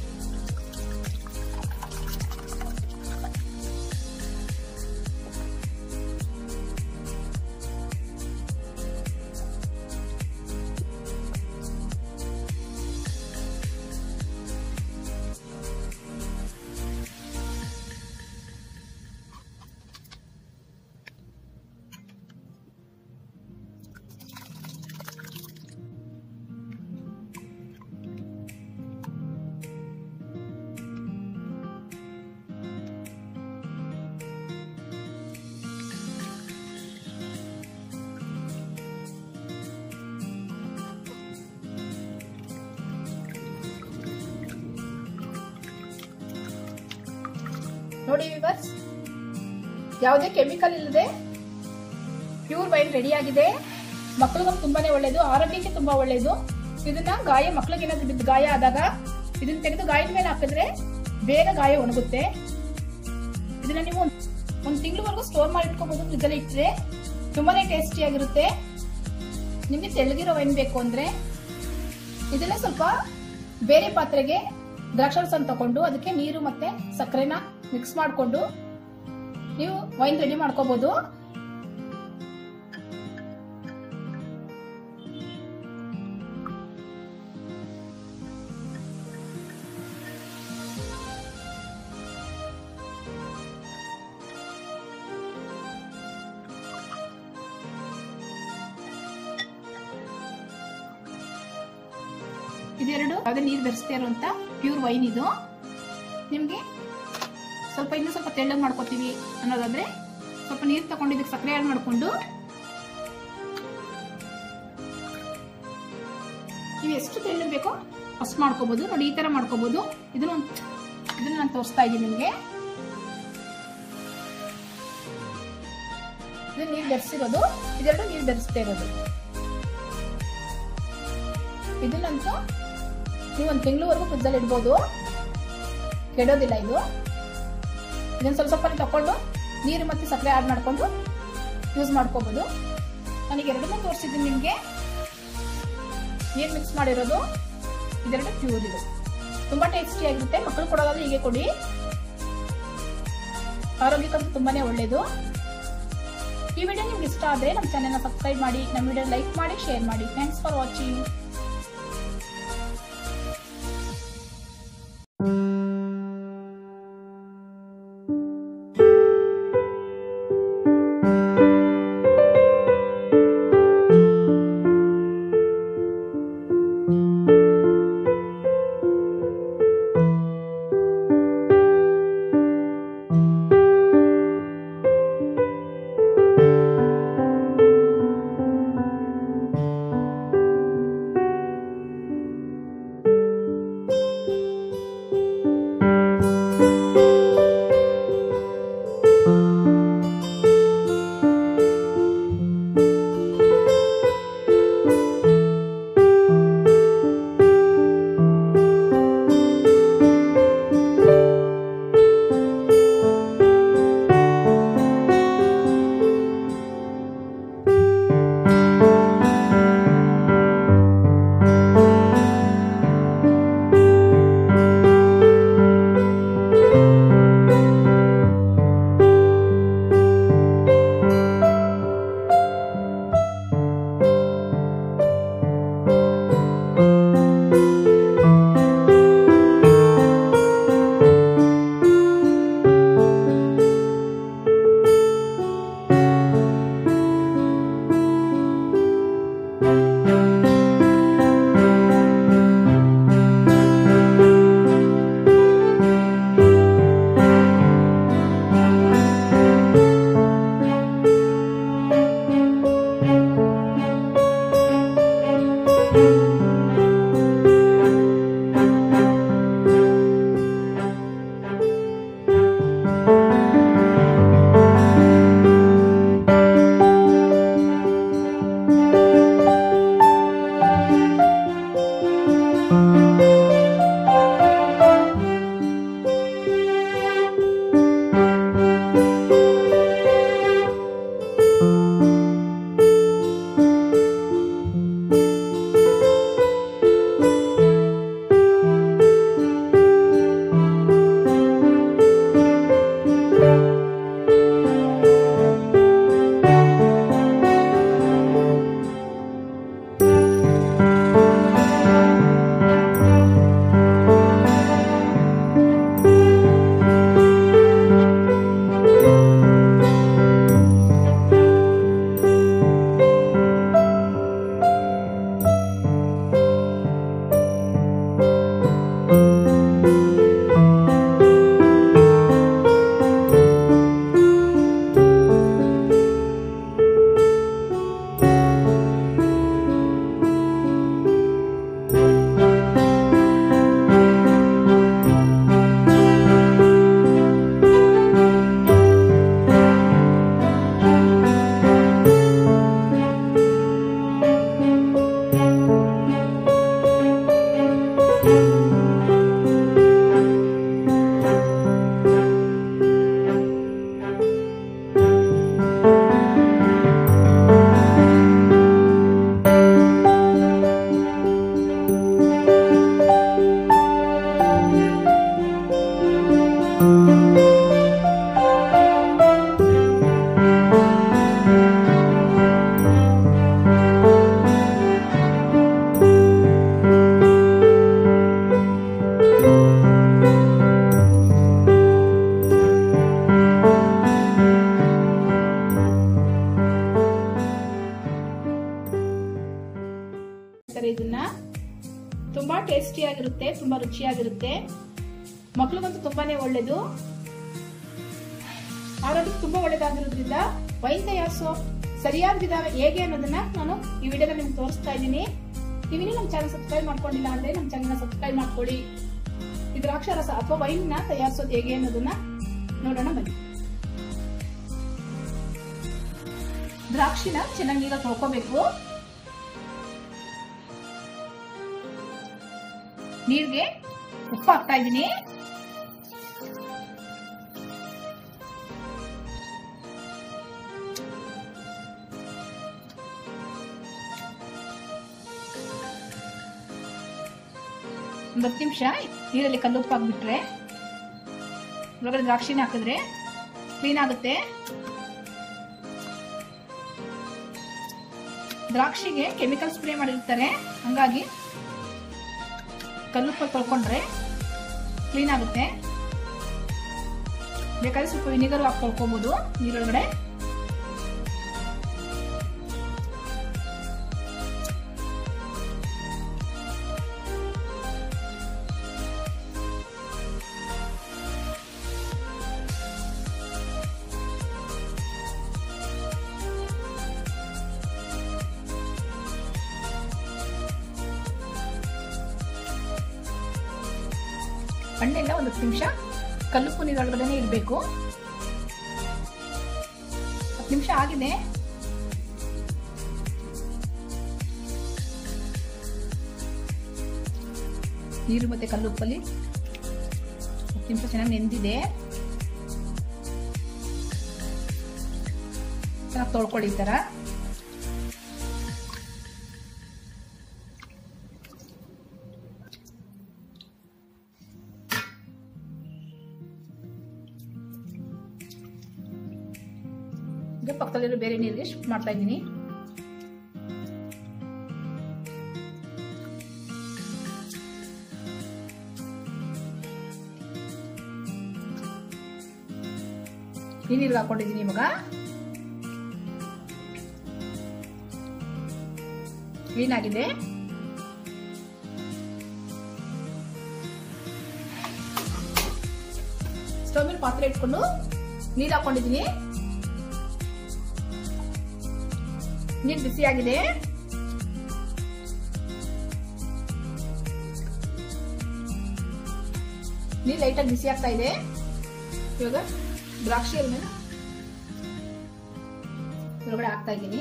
ನೋಡಿ ವಿವರ್ಸ್ ಯಾವುದೇ ಕೆಮಿಕಲ್ ಇಲ್ಲದೆ ಪ್ಯೂರ್ ವೈನ್ ರೆಡಿ ಆಗಿದೆ ಮಕ್ಕಳಿಗೂ ತುಂಬಾನೇ ಒಳ್ಳೇದು ಆರೋಗ್ಯಕ್ಕೆ ತುಂಬಾ ಒಳ್ಳೇದು ಇದನ್ನ ಗಾಯ ಮಕ್ಕಳಿಗೆ ಏನಾದ್ರು ಬಿದ್ದು ಗಾಯ ಆದಾಗ ಇದನ್ನ ತೆಗೆದು ಗಾಯದ ಮೇಲೆ ಹಾಕಿದ್ರೆ ಬೇಗ ಗಾಯ ಒಣಗುತ್ತೆ ಇದನ್ನ ನೀವು ಒಂದ್ ತಿಂಗಳವರೆಗೂ ಸ್ಟೋರ್ ಮಾಡಿ ಇಟ್ಕೋಬಹುದು ಫ್ರಿಜ್ ಅಲ್ಲಿ ಇಟ್ಟರೆ ತುಂಬಾನೇ ಟೇಸ್ಟಿ ಆಗಿರುತ್ತೆ ನಿಮ್ಗೆ ತೆಳ್ಳಗಿರೋ ವೈನ್ ಬೇಕು ಅಂದ್ರೆ ಇದನ್ನ ಸ್ವಲ್ಪ ಬೇರೆ ಪಾತ್ರೆಗೆ ದ್ರಾಕ್ಷಾರಸನ ತಗೊಂಡು ಅದಕ್ಕೆ ನೀರು ಮತ್ತೆ ಸಕ್ಕರೆನ ಮಿಕ್ಸ್ ಮಾಡಿಕೊಂಡು ನೀವು ವೈನ್ ರೆಡಿ ಮಾಡ್ಕೋಬಹುದು ಇದೆರಡು ಯಾವುದೇ ನೀರು ಬೆರೆಸ್ತಾ ಇರುವಂತ ಪ್ಯೂರ್ ವೈನ್ ಇದು ನಿಮ್ಗೆ ಸ್ವಲ್ಪ ಇನ್ನೂ ಸ್ವಲ್ಪ ತೆಳ್ಳಗೆ ಮಾಡ್ಕೋತೀವಿ ಅನ್ನೋದಾದ್ರೆ ಸ್ವಲ್ಪ ನೀರು ತಗೊಂಡು ಇದಕ್ಕೆ ಸಕ್ಕರೆ ಆಡ್ ಮಾಡ್ಕೊಂಡು ನೀವು ಎಷ್ಟು ತೆಳ್ಳಗೆ ಬೇಕೋ ಅಷ್ಟು ಮಾಡ್ಕೋಬಹುದು ನೋಡಿ ಈ ತರ ಮಾಡ್ಕೋಬಹುದು ಇದನ್ನ ಒಂದ್- ಇದನ್ನ ನಾನು ತೋರಿಸ್ತಾ ಇದ್ದೀನಿ ನಿಮ್ಗೆ ಇದು ನೀರು ಬೆರೆಸಿರೋದು ಇದೆರಡು ನೀರು ಬೆರೆಸ್ತಾ ಇರೋದು ಇದನ್ನಂತೂ ನೀವು ಒಂದು ತಿಂಗಳವರೆಗೂ ಫ್ರಿಜ್ಜಲ್ಲಿ ಇಡ್ಬೋದು ಕೆಡೋದಿಲ್ಲ ಇದು ಇದನ್ನ ಸ್ವಲ್ಪ ಸ್ವಲ್ಪ ತಕೊಂಡು ನೀರು ಮತ್ತೆ ಸಕ್ಕರೆ ಆಡ್ ಮಾಡ್ಕೊಂಡು ಯೂಸ್ ಮಾಡ್ಕೋಬಹುದು ನನಗೆ ಎರಡನ್ನೂ ತೋರಿಸಿದ್ದೀನಿ ನಿಮಗೆ ನೀರು ಮಿಕ್ಸ್ ಮಾಡಿರೋದು ಇದೆರಡು ಪ್ಯೂರ್ ಇದು ತುಂಬಾ ಟೇಸ್ಟಿ ಆಗಿರುತ್ತೆ ಮಕ್ಕಳು ಕೊಡೋದಾದ್ರೆ ಹೀಗೆ ಕೊಡಿ ಆರೋಗ್ಯಕ್ಕಂತೂ ತುಂಬಾನೇ ಒಳ್ಳೇದು ಈ ವಿಡಿಯೋ ನಿಮ್ಗೆ ಇಷ್ಟ ಆದರೆ ನಮ್ಮ ಚಾನೆಲ್ನ ಸಬ್ಸ್ಕ್ರೈಬ್ ಮಾಡಿ ನಮ್ಮ ವಿಡಿಯೋ ಲೈಕ್ ಮಾಡಿ ಶೇರ್ ಮಾಡಿ ಥ್ಯಾಂಕ್ಸ್ ಫಾರ್ ವಾಚಿಂಗ್ ತುಂಬಾ ಟೇಸ್ಟಿಯಾಗಿರುತ್ತೆ ತುಂಬಾ ರುಚಿಯಾಗಿರುತ್ತೆ ಮಕ್ಳಿಗಂತೂ ತುಂಬಾನೇ ಒಳ್ಳೇದು ಆರೋಗ್ಯಕ್ಕೆ ತುಂಬಾ ಒಳ್ಳೇದಾಗಿರೋದ್ರಿಂದ ವೈನ್ ತಯಾರಿಸೋ ಸರಿಯಾದ ವಿಧಾನ ಹೇಗೆ ಅನ್ನೋದನ್ನ ನಾನು ಈ ವಿಡಿಯೋದ ನಿಮ್ಗೆ ತೋರಿಸ್ತಾ ಇದ್ದೀನಿ ನೀವಿನ್ನೂ ನಮ್ಮ ಚಾನಲ್ ಸಬ್ಸ್ಕ್ರೈಬ್ ಮಾಡ್ಕೊಂಡಿಲ್ಲ ಅಂದ್ರೆ ನಮ್ಮ ಚಾನಲ್ ಸಬ್ಸ್ಕ್ರೈಬ್ ಮಾಡ್ಕೊಳ್ಳಿ ಈ ದ್ರಾಕ್ಷಾರಸ ಅಥವಾ ವೈನ್ ನ ತಯಾರಿಸೋದು ಹೇಗೆ ಅನ್ನೋದನ್ನ ನೋಡೋಣ ಬನ್ನಿ ದ್ರಾಕ್ಷಿನ ಚೆನ್ನಾಗಿ ನೀರಲ್ಲಿ ತೊಳ್ಕೋಬೇಕು ನೀರ್ಗೆ ಉಪ್ಪು ಹಾಕ್ತಾ ಇದ್ದೀನಿ ಒಂದು ಹತ್ತು ನಿಮಿಷ ನೀರಲ್ಲಿ ಕಲ್ಲುಪ್ಪು ಹಾಕ್ಬಿಟ್ರೆ ಒಳಗಡೆ ದ್ರಾಕ್ಷಿನ ಹಾಕಿದ್ರೆ ಕ್ಲೀನ್ ಆಗುತ್ತೆ ದ್ರಾಕ್ಷಿಗೆ ಕೆಮಿಕಲ್ ಸ್ಪ್ರೇ ಮಾಡಿರ್ತಾರೆ ಹಂಗಾಗಿ ಕಲ್ಲುಪ್ಪಲ್ಲಿ ತೊಳ್ಕೊಂಡ್ರೆ ಕ್ಲೀನ್ ಆಗುತ್ತೆ ಬೇಕಾದ್ರೆ ಸ್ವಲ್ಪ ವಿನಿಗರ್ ಹಾಕಿ ತೊಳ್ಕೊಬೋದು ನೀರೊಳಗಡೆ ಹಣ್ಣೆಲ್ಲ ಒಂದು ಹತ್ತು ನಿಮಿಷ ಕಲ್ಲುಪ್ಪು ನೀರೊಳಗಡೆನೆ ಇರಬೇಕು ಹತ್ತು ನಿಮಿಷ ಆಗಿದೆ ನೀರು ಮತ್ತೆ ಕಲ್ಲುಪ್ಪಲ್ಲಿ ಹತ್ತು ನಿಮಿಷ ಚೆನ್ನಾಗಿ ನೆಂದಿದೆ ಚೆನ್ನಾಗಿ ತೊಳ್ಕೊಳ್ಳಿ ಈ ಥರ ಈಗ ಪಕ್ಕದಲ್ಲಿರೋ ಬೇರೆ ನೀರಿಗೆ ಶಿಫ್ಟ್ ಮಾಡ್ತಾ ಇದ್ದೀನಿ ಈ ನೀರಿಗೆ ಹಾಕೊಂಡಿದ್ದೀನಿ ಇವಾಗ ಕ್ಲೀನ್ ಆಗಿದೆ ಸ್ಟವ್ ಮೇಲೆ ಪಾತ್ರೆ ಇಟ್ಕೊಂಡು ನೀರು ಹಾಕೊಂಡಿದ್ದೀನಿ ನೀರು ಬಿಸಿಯಾಗಿದೆ ನೀರು ಲೈಟಾಗಿ ಬಿಸಿ ಆಗ್ತಾ ಇದೆ ಇವಾಗ ದ್ರಾಕ್ಷಿ ಮೇಲೆ ಒಳಗಡೆ ಹಾಕ್ತಾ ಇದ್ದೀನಿ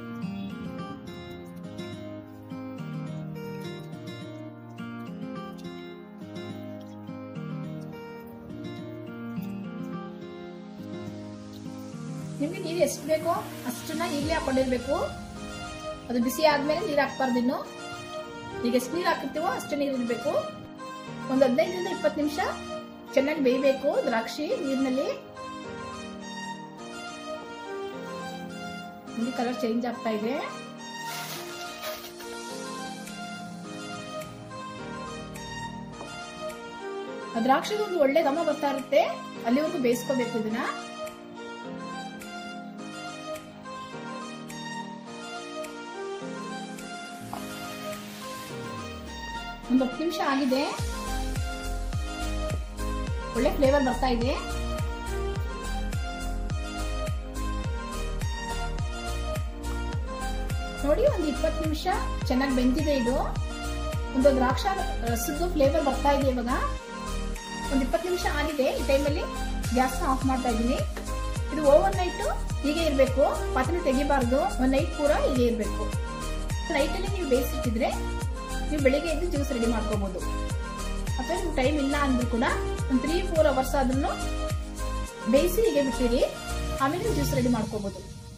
ನಿಮ್ಗೆ ನೀರು ಎಷ್ಟು ಬೇಕೋ ಅಷ್ಟನ್ನ ಈಗಲೇ ಹಾಕೊಂಡಿರ್ಬೇಕು ಅದು ಬಿಸಿ ಆದ್ಮೇಲೆ ನೀರು ಹಾಕ್ಬಾರ್ದು ಇನ್ನು ಈಗ ಎಷ್ಟು ನೀರು ಹಾಕಿರ್ತೀವೋ ಅಷ್ಟು ನೀರು ಇರಬೇಕು ಒಂದು ಹದಿನೈದರಿಂದ ಇಪ್ಪತ್ತು ನಿಮಿಷ ಚೆನ್ನಾಗಿ ಬೇಯಬೇಕು ದ್ರಾಕ್ಷಿ ನೀರಿನಲ್ಲಿ ಇಲ್ಲಿ ಕಲರ್ ಚೇಂಜ್ ಆಗ್ತಾ ಇದೆ ಆ ದ್ರಾಕ್ಷಿಗೆ ಒಂದು ಒಳ್ಳೆ ಘಮ ಬರ್ತಾ ಇರುತ್ತೆ ಅಲ್ಲಿವರೆಗೂ ಬೇಯಿಸ್ಕೋಬೇಕು ಇದನ್ನ ಒಂದು ಹತ್ತು ನಿಮಿಷ ಆಗಿದೆ ಒಳ್ಳೆ ಫ್ಲೇವರ್ ಬರ್ತಾ ಇದೆ ನೋಡಿ ಒಂದು ಇಪ್ಪತ್ತು ನಿಮಿಷ ಚೆನ್ನಾಗಿ ಬೆಂದಿದೆ ಇದು ಒಂದು ದ್ರಾಕ್ಷ ರಸದ್ದು ಫ್ಲೇವರ್ ಬರ್ತಾ ಇದೆ ಇವಾಗ ಒಂದು ಇಪ್ಪತ್ತು ನಿಮಿಷ ಆಗಿದೆ ಈ ಟೈಮಲ್ಲಿ ಗ್ಯಾಸ್ ಆಫ್ ಮಾಡ್ತಾ ಇದ್ದೀನಿ ಇದು ಓವರ್ ನೈಟ್ ಹೀಗೆ ಇರಬೇಕು ಪಾತ್ರೆ ತೆಗಿಬಾರ್ದು ಒಂದು ನೈಟ್ ಪೂರ ಹೀಗೆ ಇರಬೇಕು ನೈಟಲ್ಲಿ ನೀವು ಬೇಯಿಸಿಟ್ಟಿದ್ರೆ ನೀವು ಬೆಳಿಗ್ಗೆ ಎದ್ದು ಜ್ಯೂಸ್ ರೆಡಿ ಮಾಡ್ಕೋಬಹುದು ಅಥವಾ ನಿಮ್ಗೆ ಟೈಮ್ ಇಲ್ಲ ಅಂದ್ರೂ ಕೂಡ ಒಂದು ತ್ರೀ ಫೋರ್ ಅವರ್ಸ್ ಆದ್ರೂ ಬೇಯಿಸಿ ಹೀಗೆ ಬಿಟ್ಟಿರಿ ಆಮೇಲೆ ಜ್ಯೂಸ್ ರೆಡಿ ಮಾಡ್ಕೋಬಹುದು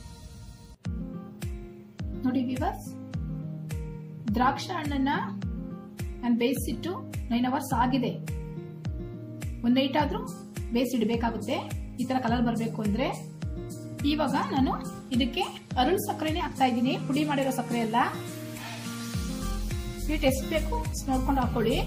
ನೋಡಿ ವಿವರ್ಸ್ ದ್ರಾಕ್ಷ ಹಣ್ಣನ್ನ ನಾನು ಬೇಯಿಸಿಟ್ಟು ನೈನ್ ಅವರ್ಸ್ ಆಗಿದೆ ಒಂದ್ ನೈಟ್ ಆದ್ರೂ ಬೇಯಿಸಿಡ್ಬೇಕಾಗುತ್ತೆ ಈ ತರ ಕಲರ್ ಬರಬೇಕು ಅಂದ್ರೆ ಇವಾಗ ನಾನು ಇದಕ್ಕೆ ಅರುಳ್ ಸಕ್ಕರೆನೇ ಹಾಕ್ತಾ ಇದ್ದೀನಿ ಪುಡಿ ಮಾಡಿರೋ ಸಕ್ಕರೆ ಎಲ್ಲ ಸ್ವೀಟ್ ಎಷ್ಟು ಬೇಕು ನೋಡ್ಕೊಂಡು ಹಾಕೊಳ್ಳಿ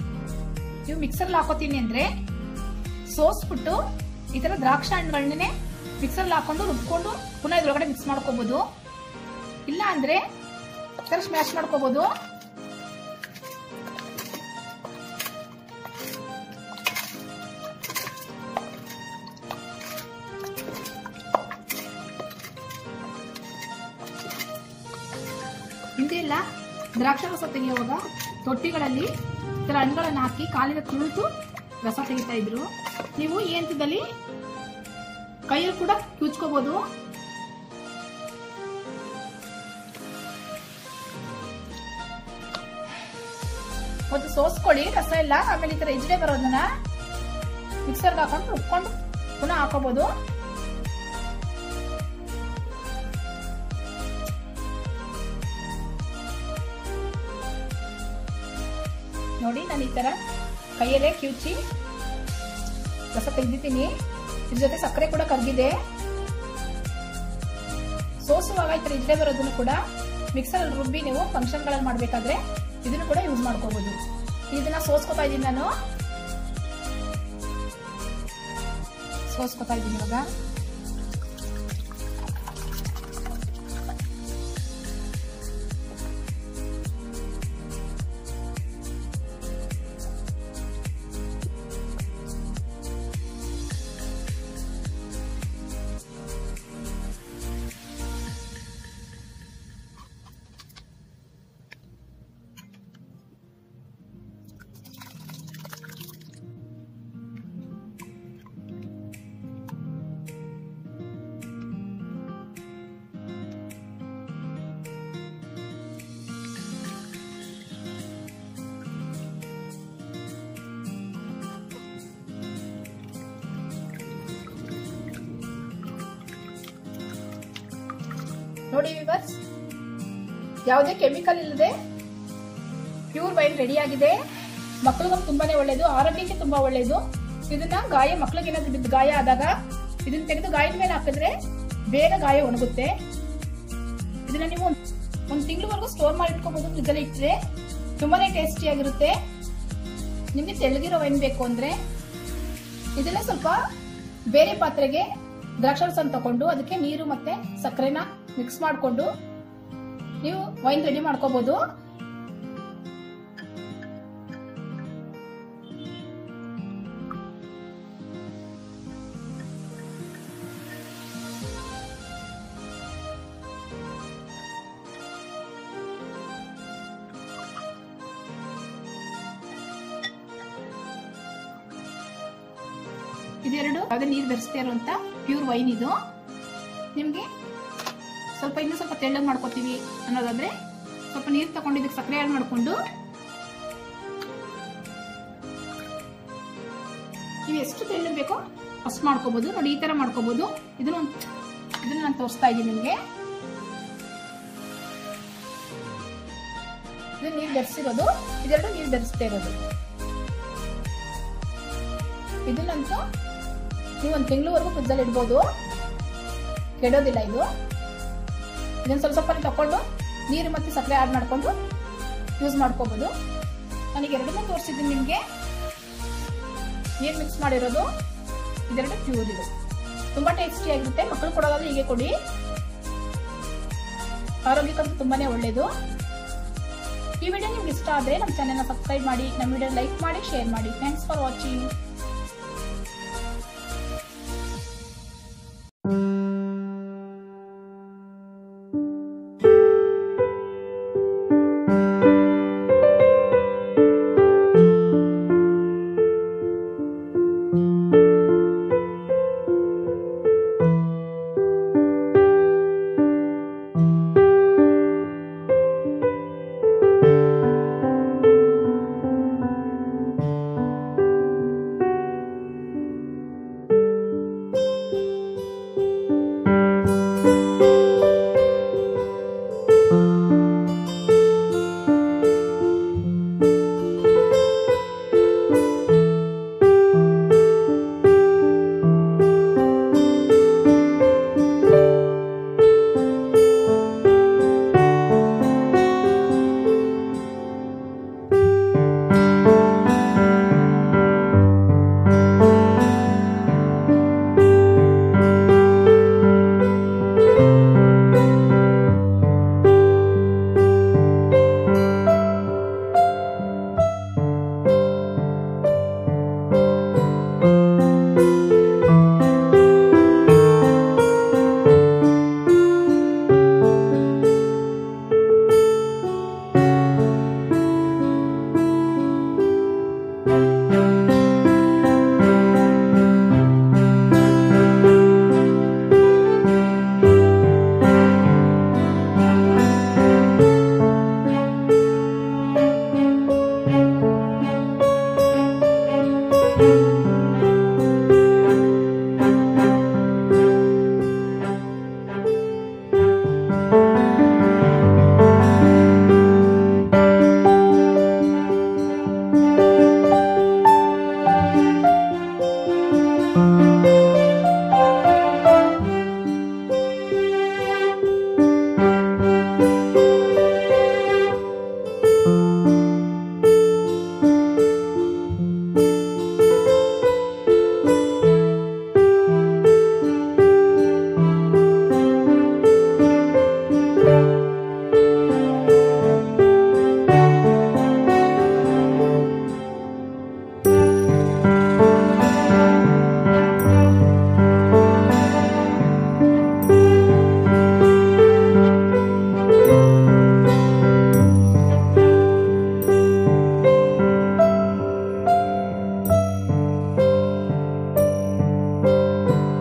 ನೀವು ಮಿಕ್ಸರ್ ಹಾಕೋತೀನಿ ಅಂದ್ರೆ ಸೋಸ್ಬಿಟ್ಟು ಈ ತರ ದ್ರಾಕ್ಷ ಹಣ್ಣುಗಳನ್ನೇ ಮಿಕ್ಸರ್ ಹಾಕೊಂಡು ರುಬ್ಕೊಂಡು ಪುನಃ ಇದ್ರೊಳಗಡೆ ಮಿಕ್ಸ್ ಮಾಡ್ಕೋಬಹುದು ಇಲ್ಲ ಅಂದ್ರೆ ಸರ್ ಸ್ಮ್ಯಾಶ್ ಮಾಡ್ಕೋಬಹುದು ಹಿಂದೆ ಎಲ್ಲ ದ್ರಾಕ್ಷಾರಸ ತೆಗೆಯುವಾಗ ತೊಟ್ಟಿಗಳಲ್ಲಿ ಈ ಥರ ಹಣ್ಣುಗಳನ್ನು ಹಾಕಿ ಕಾಲಿನ ತುಳಿದು ರಸ ತೆಗಿತಾ ಇದ್ರು ನೀವು ಈ ಹಂತದಲ್ಲಿ ಕೈಯಲ್ಲಿ ಕೂಡ ಕ್ಯೂಚ್ಕೋಬಹುದು ಮತ್ತು ಸೋಸ್ಕೊಳ್ಳಿ ರಸ ಎಲ್ಲ ಆಮೇಲೆ ಈ ತರ ಇಜ್ಡೆ ಬರೋದನ್ನ ಮಿಕ್ಸರ್ಗೆ ಹಾಕೊಂಡು ರುಬ್ಕೊಂಡು ಪುನಃ ಹಾಕೋಬಹುದು ನೋಡಿ ನಾನು ಈ ತರ ಕೈಯಲ್ಲೇ ಕಿವುಚಿ ರಸ ತೆಗೆದಿದ್ದೀನಿ ಇದ್ರ ಜೊತೆ ಸಕ್ಕರೆ ಕೂಡ ಕರಗಿದೆ ಸೋಸುವಾಗ ಈ ತರ ಇಜ್ಡೆ ಬರೋದನ್ನು ಕೂಡ ಮಿಕ್ಸರ್ ಅಲ್ಲಿ ರುಬ್ಬಿ ನೀವು ಫಂಕ್ಷನ್ ಗಳಲ್ಲಿ ಮಾಡ್ಬೇಕಾದ್ರೆ ಇದನ್ನು ಕೂಡ ಯೂಸ್ ಮಾಡ್ಕೋಬಹುದು ಇದನ್ನ ಸೋಸ್ಕೊತಾ ಇದ್ದೀನಿ ನಾನು ಸೋಸ್ಕೊತಾ ಇದ್ದೀನಿ ಇವಾಗ ನೋಡಿ ವಿವರ್ಸ್ ಯಾವುದೇ ಕೆಮಿಕಲ್ ಇಲ್ಲದೆ ಪ್ಯೂರ್ ವೈನ್ ರೆಡಿ ಆಗಿದೆ ಮಕ್ಕಳಿಗೂ ತುಂಬಾನೇ ಒಳ್ಳೇದು ಆರೋಗ್ಯಕ್ಕೆ ತುಂಬಾ ಒಳ್ಳೇದು ಇದನ್ನ ಗಾಯ ಮಕ್ಕಳಿಗೆ ಏನಾದ್ರು ಬಿದ್ದು ಗಾಯ ಆದಾಗ ಇದನ್ನ ತೆಗೆದು ಗಾಯದ ಮೇಲೆ ಹಾಕಿದ್ರೆ ಬೇಗ ಗಾಯ ಒಣಗುತ್ತೆ ಇದನ್ನ ನೀವು ಒಂದ್ ತಿಂಗಳವರೆಗೂ ಸ್ಟೋರ್ ಮಾಡಿ ಇಟ್ಕೋಬಹುದು ಫ್ರಿಜ್ ಅಲ್ಲಿ ಇಟ್ಟರೆ ತುಂಬಾನೇ ಟೇಸ್ಟಿ ಆಗಿರುತ್ತೆ ನಿಮ್ಗೆ ತೆಳ್ಳಗಿರೋ ವೈನ್ ಬೇಕು ಅಂದ್ರೆ ಇದನ್ನ ಸ್ವಲ್ಪ ಬೇರೆ ಪಾತ್ರೆಗೆ ದ್ರಾಕ್ಷಾರಸನ ತಗೊಂಡು ಅದಕ್ಕೆ ನೀರು ಮತ್ತೆ ಸಕ್ಕರೆನ ಮಿಕ್ಸ್ ಮಾಡಿಕೊಂಡು ನೀವು ವೈನ್ ರೆಡಿ ಮಾಡ್ಕೋಬಹುದು ಇದೆರಡು ಯಾವುದೇ ನೀರು ಬೆರೆಸ್ತಾ ಇರುವಂತ ಪ್ಯೂರ್ ವೈನ್ ಇದು ನಿಮ್ಗೆ ಸ್ವಲ್ಪ ಇನ್ನೂ ಸ್ವಲ್ಪ ತೆಳ್ಳಗೆ ಮಾಡ್ಕೋತೀವಿ ಅನ್ನೋದಾದ್ರೆ ಸ್ವಲ್ಪ ನೀರು ತಗೊಂಡು ಇದಕ್ಕೆ ಸಕ್ಕರೆ ಆಡ್ ಮಾಡ್ಕೊಂಡು ನೀವು ಎಷ್ಟು ತೆಳ್ಳಗೆ ಬೇಕೋ ಅಷ್ಟು ಮಾಡ್ಕೋಬಹುದು ನೋಡಿ ಈ ತರ ಮಾಡ್ಕೋಬಹುದು ಇದನ್ನ ಇದನ್ನ ನಾನು ತೋರಿಸ್ತಾ ಇದ್ದೀನಿ ನಿಮ್ಗೆ ಇದು ನೀರು ಬೆರೆಸಿರೋದು ಇದೆರಡು ನೀರು ಬೆರೆಸ್ತಾ ಇರೋದು ಇದನ್ನಂತೂ ನೀವು ಒಂದು ತಿಂಗಳವರೆಗೂ ಫ್ರಿಜ್ಜಲ್ಲಿ ಇಡ್ಬೋದು ಕೆಡೋದಿಲ್ಲ ಇದು ಇದನ್ನ ಸ್ವಲ್ಪ ಸ್ವಲ್ಪ ತಕೊಂಡು ನೀರು ಮತ್ತೆ ಸಕ್ಕರೆ ಆಡ್ ಮಾಡ್ಕೊಂಡು ಯೂಸ್ ಮಾಡ್ಕೋಬಹುದು ನನಗೆ ಎರಡನ್ನೂ ತೋರಿಸಿದ್ದೀನಿ ನಿಮಗೆ ನೀರು ಮಿಕ್ಸ್ ಮಾಡಿರೋದು ಇದೆರಡು ಪ್ಯೂರ್ ಇದು ತುಂಬಾ ಟೇಸ್ಟಿ ಆಗಿರುತ್ತೆ ಮಕ್ಕಳು ಕೊಡೋದಾದ್ರೆ ಹೀಗೆ ಕೊಡಿ ಆರೋಗ್ಯಕ್ಕಂತೂ ತುಂಬಾನೇ ಒಳ್ಳೇದು ಈ ವಿಡಿಯೋ ನಿಮ್ಗೆ ಇಷ್ಟ ಆದರೆ ನಮ್ಮ ಚಾನೆಲ್ನ ಸಬ್ಸ್ಕ್ರೈಬ್ ಮಾಡಿ ನಮ್ಮ ವಿಡಿಯೋ ಲೈಕ್ ಮಾಡಿ ಶೇರ್ ಮಾಡಿ ಥ್ಯಾಂಕ್ಸ್ ಫಾರ್ ವಾಚಿಂಗ್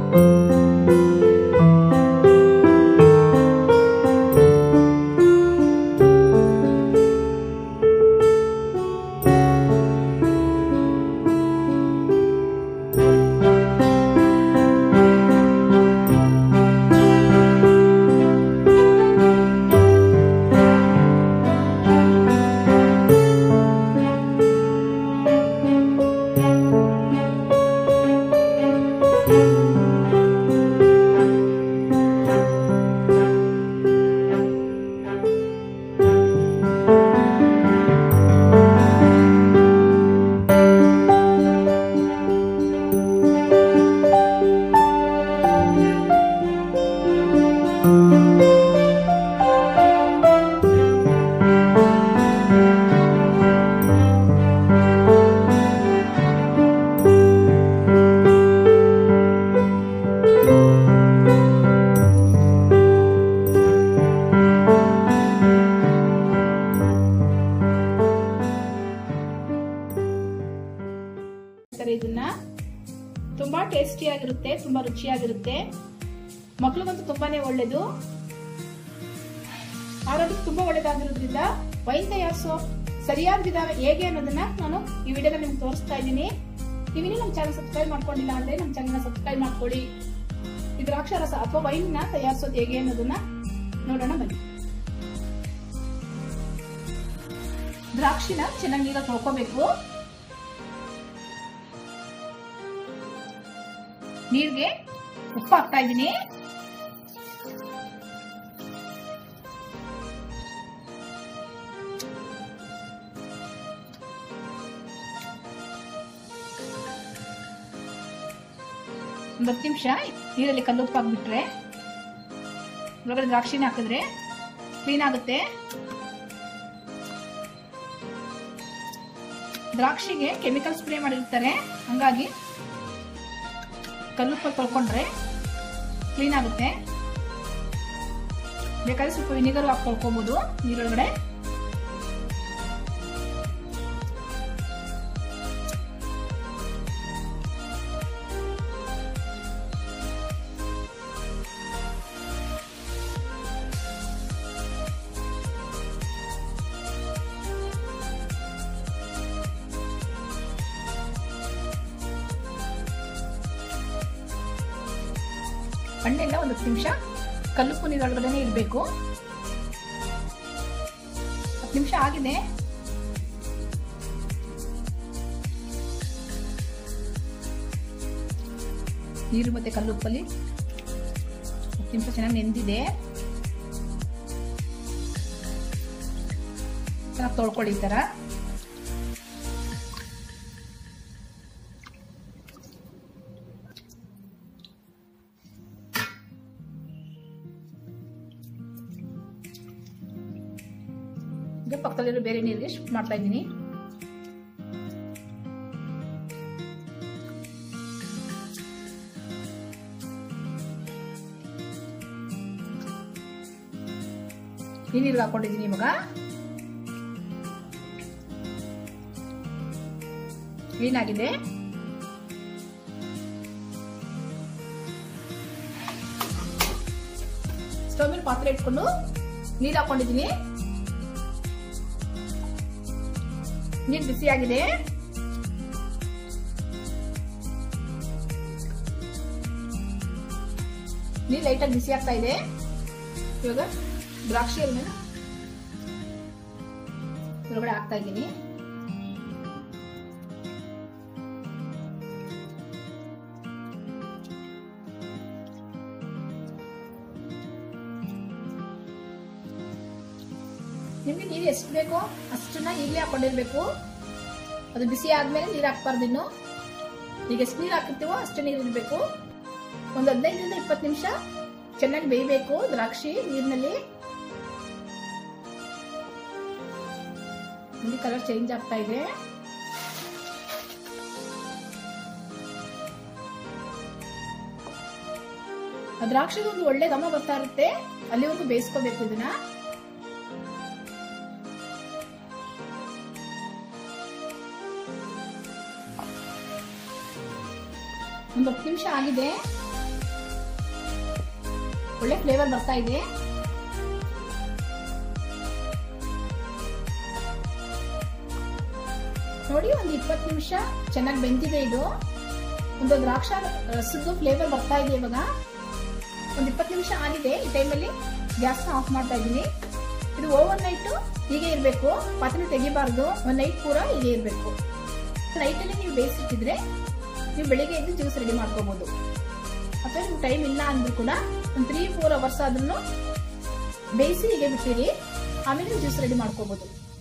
ಸರಿ ಇದನ್ನ ತುಂಬಾ ಟೇಸ್ಟಿಯಾಗಿರುತ್ತೆ ತುಂಬಾ ರುಚಿಯಾಗಿರುತ್ತೆ ಮಕ್ಳಿಗಂತೂ ತುಂಬಾನೇ ಒಳ್ಳೇದು ಆರೋಗ್ಯಕ್ಕೆ ತುಂಬಾ ಒಳ್ಳೇದಾಗಿರೋದ್ರಿಂದ ವೈನ್ ತಯಾರಿಸೋ ಸರಿಯಾದ ವಿಧಾನ ಹೇಗೆ ಅನ್ನೋದನ್ನ ನಾನು ಈ ವಿಡಿಯೋದಲ್ಲಿ ನಿಮ್ಗೆ ತೋರಿಸ್ತಾ ಇದ್ದೀನಿ ನೀವಿನ್ನೂ ನಮ್ಮ ಚಾನಲ್ ಸಬ್ಸ್ಕ್ರೈಬ್ ಮಾಡ್ಕೊಂಡಿಲ್ಲ ಅಂದ್ರೆ ನಮ್ಮ ಚಾನಲ್ ಸಬ್ಸ್ಕ್ರೈಬ್ ಮಾಡ್ಕೊಳ್ಳಿ ಈ ದ್ರಾಕ್ಷಾರಸ ಅಥವಾ ವೈನ್ ನ ತಯಾರಿಸೋದು ಹೇಗೆ ಅನ್ನೋದನ್ನ ನೋಡೋಣ ಬನ್ನಿ ದ್ರಾಕ್ಷಿನ ಚೆನ್ನಾಗಿ ನೀರಲ್ಲಿ ತೊಳ್ಕೊಬೇಕು ನೀರ್ಗೆ ಉಪ್ಪು ಹಾಕ್ತಾ ಇದ್ದೀನಿ ಒಂದು ಹತ್ತು ನಿಮಿಷ ನೀರಲ್ಲಿ ಕಲ್ಲುಪ್ಪು ಹಾಕ್ಬಿಟ್ರೆ ಒಳಗಡೆ ದ್ರಾಕ್ಷಿನ ಹಾಕಿದ್ರೆ ಕ್ಲೀನ್ ಆಗುತ್ತೆ ದ್ರಾಕ್ಷಿಗೆ ಕೆಮಿಕಲ್ ಸ್ಪ್ರೇ ಮಾಡಿರ್ತಾರೆ ಹಂಗಾಗಿ ಕಲ್ಲುಪ್ಪಲ್ಲಿ ತೊಳ್ಕೊಂಡ್ರೆ ಕ್ಲೀನ್ ಆಗುತ್ತೆ ಬೇಕಾದ್ರೆ ಸ್ವಲ್ಪ ವಿನಿಗರ್ ಹಾಕಿ ತೊಳ್ಕೊಬೋದು ನೀರೊಳಗಡೆ ಹಣ್ಣೆಲ್ಲ ಒಂದು ಹತ್ತು ನಿಮಿಷ ಕಲ್ಲುಪ್ಪು ನೀರೊಳಗಡೆ ಇರಬೇಕು ಹತ್ತು ನಿಮಿಷ ಆಗಿದೆ ನೀರು ಮತ್ತೆ ಕಲ್ಲುಪ್ಪಲ್ಲಿ ಹತ್ತು ನಿಮಿಷ ಚೆನ್ನಾಗಿ ನೆಂದಿದೆ ಚೆನ್ನಾಗಿ ತೊಳ್ಕೊಳ್ಳಿ ಈ ಥರ ಈಗ ಪಕ್ಕದಲ್ಲಿರೋ ಬೇರೆ ನೀರಿಗೆ ಶಿಫ್ಟ್ ಮಾಡ್ತಾ ಇದ್ದೀನಿ ಈ ನೀರಿಗೆ ಹಾಕೊಂಡಿದ್ದೀನಿ ಇವಾಗ ಕ್ಲೀನ್ ಆಗಿದೆ ಸ್ಟವ್ ಮೇಲೆ ಪಾತ್ರೆ ಇಟ್ಕೊಂಡು ನೀರು ಹಾಕೊಂಡಿದ್ದೀನಿ ನೀರು ಬಿಸಿಯಾಗಿದೆ ನೀರು ಲೈಟಾಗಿ ಬಿಸಿ ಆಗ್ತಾ ಇದೆ ಇವಾಗ ದ್ರಾಕ್ಷಿ ಮೇಲೆ ಹೊರಗಡೆ ಹಾಕ್ತಾ ಇದ್ದೀನಿ ನಿಮ್ಗೆ ನೀರು ಎಷ್ಟು ಬೇಕೋ ಅಷ್ಟನ್ನ ಈಗಲೇ ಹಾಕೊಂಡಿರ್ಬೇಕು ಅದು ಬಿಸಿ ಆದ್ಮೇಲೆ ನೀರು ಹಾಕ್ಬಾರ್ದು ಇನ್ನು ಈಗ ಎಷ್ಟು ನೀರು ಹಾಕಿರ್ತೀವೋ ಅಷ್ಟು ನೀರು ಇರಬೇಕು ಒಂದು ಹದಿನೈದರಿಂದ ಇಪ್ಪತ್ತು ನಿಮಿಷ ಚೆನ್ನಾಗಿ ಬೇಯಬೇಕು ದ್ರಾಕ್ಷಿ ನೀರಿನಲ್ಲಿ ಇಲ್ಲಿ ಕಲರ್ ಚೇಂಜ್ ಆಗ್ತಾ ಇದೆ ಆ ದ್ರಾಕ್ಷಿಗೆ ಒಂದು ಒಳ್ಳೆ ಘಮ ಬರ್ತಾ ಇರುತ್ತೆ ಅಲ್ಲಿವರೆಗೂ ಬೇಯಿಸ್ಕೋಬೇಕು ಇದನ್ನ ಒಂದು ಹತ್ತು ನಿಮಿಷ ಆಗಿದೆ ಒಳ್ಳೆ ಫ್ಲೇವರ್ ಬರ್ತಾ ಇದೆ ನೋಡಿ ಒಂದು ಇಪ್ಪತ್ತು ನಿಮಿಷ ಚೆನ್ನಾಗಿ ಬೆಂದಿದೆ ಇದು ಒಂದು ದ್ರಾಕ್ಷ ರಸದ್ದು ಫ್ಲೇವರ್ ಬರ್ತಾ ಇದೆ ಇವಾಗ ಒಂದು ಇಪ್ಪತ್ತು ನಿಮಿಷ ಆಗಿದೆ ಈ ಟೈಮಲ್ಲಿ ಗ್ಯಾಸ್ನ ಆಫ್ ಮಾಡ್ತಾ ಇದ್ದೀನಿ ಇದು ಓವರ್ ನೈಟ್ ಹೀಗೆ ಇರಬೇಕು ಪಾತ್ರೆ ತೆಗಿಬಾರ್ದು ಒಂದು ನೈಟ್ ಪೂರ ಹೀಗೆ ಇರಬೇಕು ನೈಟಲ್ಲಿ ನೀವು ಬೇಯಿಸಿಟ್ಟಿದ್ರೆ ನೀವು ಬೆಳಿಗ್ಗೆ ಎದ್ದು ಜ್ಯೂಸ್ ರೆಡಿ ಮಾಡ್ಕೋಬಹುದು ಅಥವಾ ನಿಮ್ಗೆ ಟೈಮ್ ಇಲ್ಲ ಅಂದ್ರೂ ಕೂಡ ಒಂದು ತ್ರೀ ಫೋರ್ ಅವರ್ಸ್ ಆದ್ರೂ ಬೇಯಿಸಿ ಹೀಗೆ ಬಿಟ್ಟಿರಿ ಆಮೇಲೆ ಜ್ಯೂಸ್ ರೆಡಿ ಮಾಡ್ಕೋಬಹುದು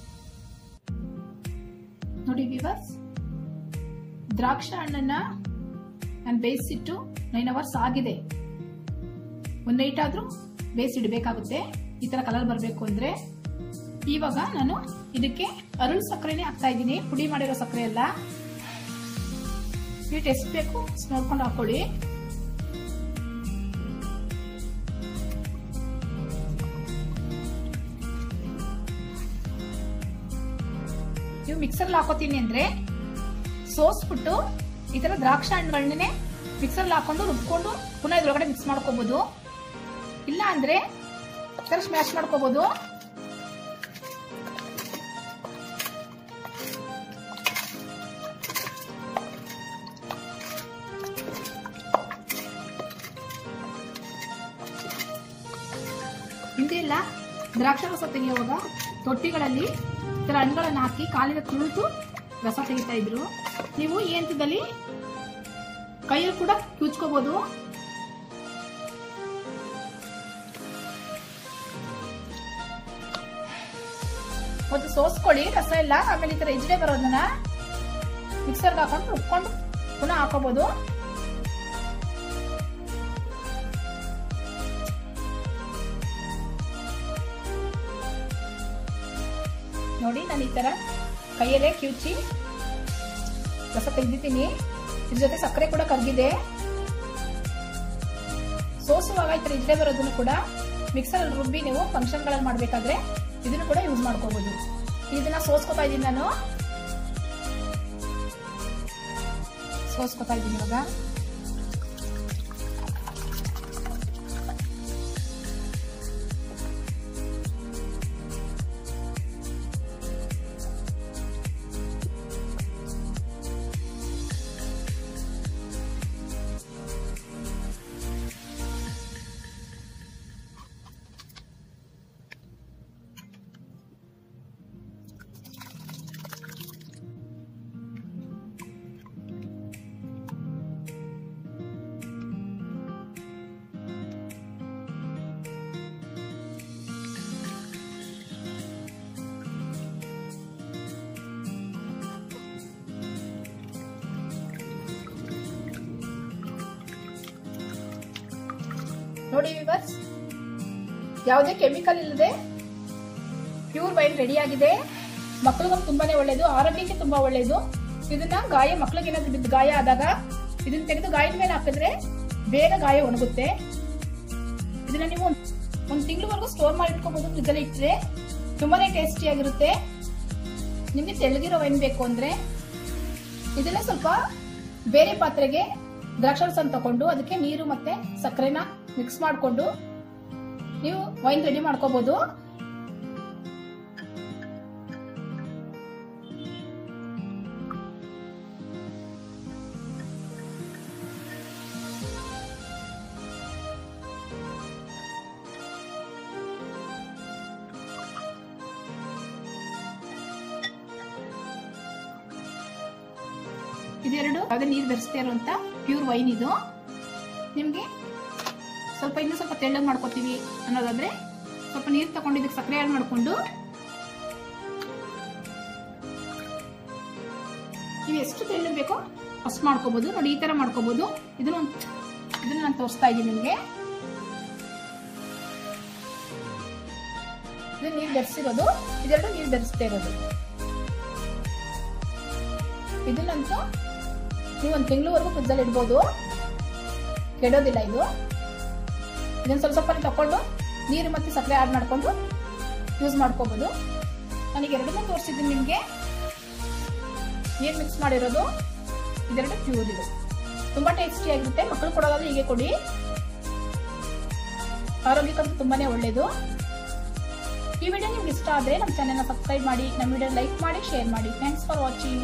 ನೋಡಿ ವಿವರ್ಸ್ ದ್ರಾಕ್ಷ ಹಣ್ಣನ್ನ ನಾನು ಬೇಯಿಸಿಟ್ಟು ನೈನ್ ಅವರ್ಸ್ ಆಗಿದೆ ಒಂದ್ ನೈಟ್ ಆದ್ರೂ ಬೇಯಿಸಿಡ್ಬೇಕಾಗುತ್ತೆ ಈ ತರ ಕಲರ್ ಬರಬೇಕು ಅಂದ್ರೆ ಇವಾಗ ನಾನು ಇದಕ್ಕೆ ಅರುಳ್ ಸಕ್ಕರೆನೆ ಹಾಕ್ತಾ ಇದ್ದೀನಿ ಪುಡಿ ಮಾಡಿರೋ ಸಕ್ಕರೆ ಎಲ್ಲ ಸ್ವೀಟ್ ಎಷ್ಟು ಬೇಕು ನೋಡ್ಕೊಂಡು ಹಾಕೊಳ್ಳಿ ನೀವು ಮಿಕ್ಸರ್ ಹಾಕೋತೀನಿ ಅಂದ್ರೆ ಸೋಸ್ಬಿಟ್ಟು ಈ ತರ ದ್ರಾಕ್ಷ ಹಣ್ಣುಗಳನ್ನೇ ಮಿಕ್ಸರ್ ಹಾಕೊಂಡು ರುಬ್ಕೊಂಡು ಪುನಃ ಇದ್ರೊಳಗಡೆ ಮಿಕ್ಸ್ ಮಾಡ್ಕೋಬಹುದು ಇಲ್ಲ ಅಂದ್ರೆ ಈ ತರ ಸ್ಮ್ಯಾಶ್ ಮಾಡ್ಕೋಬಹುದು ಹಿಂದೆ ಎಲ್ಲ ದ್ರಾಕ್ಷ ರಸ ತೆಗೆಯುವಾಗ ತೊಟ್ಟಿಗಳಲ್ಲಿ ಈ ತರ ಹಣ್ಣುಗಳನ್ನ ಹಾಕಿ ಕಾಲಿನ ತುಳಿದು ರಸ ತೆಗಿತಾ ಇದ್ರು ನೀವು ಈ ಹಂತದಲ್ಲಿ ಕೈಯಲ್ಲಿ ಕೂಡ ಕ್ಯೂಚ್ಕೋಬಹುದು ಮತ್ತು ಸೋಸ್ಕೊಳ್ಳಿ ರಸ ಎಲ್ಲ ಆಮೇಲೆ ಈ ತರ ಇಜ್ಡೆ ಬರೋದನ್ನ ಮಿಕ್ಸರ್ಗೆ ಹಾಕೊಂಡು ರುಬ್ಕೊಂಡು ಪುನಃ ಹಾಕೋಬಹುದು ನೋಡಿ ನಾನು ಈ ತರ ಕೈಯಲ್ಲೇ ಕಿವುಚಿ ರಸ ತೆಗ್ದಿದ್ದೀನಿ ಇದ್ರ ಜೊತೆ ಸಕ್ಕರೆ ಕೂಡ ಕರ್ಗಿದೆ ಸೋಸುವಾಗ ಈ ತರ ಇಜ್ಡೆ ಬರೋದನ್ನು ಕೂಡ ಮಿಕ್ಸರ್ ಅಲ್ಲಿ ರುಬ್ಬಿ ನೀವು ಫಂಕ್ಷನ್ ಗಳಲ್ಲಿ ಮಾಡ್ಬೇಕಾದ್ರೆ ಇದನ್ನು ಕೂಡ ಯೂಸ್ ಮಾಡ್ಕೋಬಹುದು ಇದನ್ನ ಸೋಸ್ಕೊತಾ ಇದ್ದೀನಿ ನಾನು ಸೋಸ್ಕೊತಾ ಇದ್ದೀನಿ ಇವಾಗ ನೋಡಿ ವಿವರ್ಸ್ ಯಾವುದೇ ಕೆಮಿಕಲ್ ಇಲ್ಲದೆ ಪ್ಯೂರ್ ವೈನ್ ರೆಡಿ ಆಗಿದೆ ಮಕ್ಕಳಿಗೂ ತುಂಬಾನೇ ಒಳ್ಳೇದು ಆರೋಗ್ಯಕ್ಕೆ ತುಂಬಾ ಒಳ್ಳೇದು ಇದನ್ನ ಗಾಯ ಮಕ್ಳಿಗೆ ಏನಾದ್ರು ಬಿದ್ದು ಗಾಯ ಆದಾಗ ಇದನ್ನ ತೆಗೆದು ಗಾಯದ ಮೇಲೆ ಹಾಕಿದ್ರೆ ಬೇಗ ಗಾಯ ಒಣಗುತ್ತೆ ಇದನ್ನ ನೀವು ಒಂದ್ ತಿಂಗಳವರೆಗೂ ಸ್ಟೋರ್ ಮಾಡಿ ಇಟ್ಕೋಬಹುದು ಫ್ರಿಜ್ ಅಲ್ಲಿ ಇಟ್ಟರೆ ತುಂಬಾನೇ ಟೇಸ್ಟಿ ಆಗಿರುತ್ತೆ ನಿಮ್ಗೆ ತೆಳ್ಳಗಿರೋ ವೈನ್ ಬೇಕು ಅಂದ್ರೆ ಇದನ್ನ ಸ್ವಲ್ಪ ಬೇರೆ ಪಾತ್ರೆಗೆ ದ್ರಾಕ್ಷಾರಸನ ತಕೊಂಡು ಅದಕ್ಕೆ ನೀರು ಮತ್ತೆ ಸಕ್ಕರೆನ ಮಿಕ್ಸ್ ಮಾಡಿಕೊಂಡು ನೀವು ವೈನ್ ರೆಡಿ ಮಾಡ್ಕೋಬಹುದು ಇದೆರಡು ಯಾವುದೇ ನೀರು ಬೆರೆಸ್ತಾ ಇರುವಂತ ಪ್ಯೂರ್ ವೈನ್ ಇದು ನಿಮ್ಗೆ ಸ್ವಲ್ಪ ಇನ್ನೂ ಸ್ವಲ್ಪ ತೆಳ್ಳಗೆ ಮಾಡ್ಕೋತೀವಿ ಅನ್ನೋದಾದ್ರೆ ಸ್ವಲ್ಪ ನೀರು ತಗೊಂಡು ಇದಕ್ಕೆ ಸಕ್ಕರೆ ಆಡ್ ಮಾಡ್ಕೊಂಡು ನೀವು ಎಷ್ಟು ತೆಳ್ಳಗೆ ಬೇಕೋ ಅಷ್ಟು ಮಾಡ್ಕೋಬಹುದು ನೋಡಿ ಈ ತರ ಮಾಡ್ಕೋಬಹುದು ಇದನ್ನ ಒಂದ್- ಇದನ್ನ ನಾನು ತೋರಿಸ್ತಾ ಇದ್ದೀನಿ ನಿಮ್ಗೆ ಇದು ನೀರು ಬೆರೆಸಿರೋದು ಇದೆರಡು ನೀರು ಬೆರೆಸ್ತಾ ಇರೋದು ಇದನ್ನಂತೂ ನೀವು ಒಂದು ತಿಂಗಳವರೆಗೂ ಫ್ರಿಜ್ಜಲ್ಲಿ ಇಡ್ಬೋದು ಕೆಡೋದಿಲ್ಲ ಇದು ಇದನ್ನ ಸ್ವಲ್ಪ ಸ್ವಲ್ಪ ತಕೊಂಡು ನೀರು ಮತ್ತೆ ಸಕ್ಕರೆ ಆಡ್ ಮಾಡ್ಕೊಂಡು ಯೂಸ್ ಮಾಡ್ಕೋಬಹುದು ನನಗೆ ಎರಡನ್ನೂ ತೋರಿಸಿದ್ದೀನಿ ನಿಮಗೆ ನೀರು ಮಿಕ್ಸ್ ಮಾಡಿರೋದು ಇದೆರಡು ಪ್ಯೂರ್ ಇದು ತುಂಬಾ ಟೇಸ್ಟಿ ಆಗಿರುತ್ತೆ ಮಕ್ಕಳು ಕೊಡೋದಾದ್ರೆ ಹೀಗೆ ಕೊಡಿ ಆರೋಗ್ಯಕ್ಕಂತೂ ತುಂಬಾನೇ ಒಳ್ಳೇದು ಈ ವಿಡಿಯೋ ನಿಮ್ಗೆ ಇಷ್ಟ ಆದ್ರೆ ನಮ್ಮ ಚಾನೆಲ್ನ ಸಬ್ಸ್ಕ್ರೈಬ್ ಮಾಡಿ ನಮ್ಮ ವಿಡಿಯೋ ಲೈಕ್ ಮಾಡಿ ಶೇರ್ ಮಾಡಿ ಥ್ಯಾಂಕ್ಸ್ ಫಾರ್ ವಾಚಿಂಗ್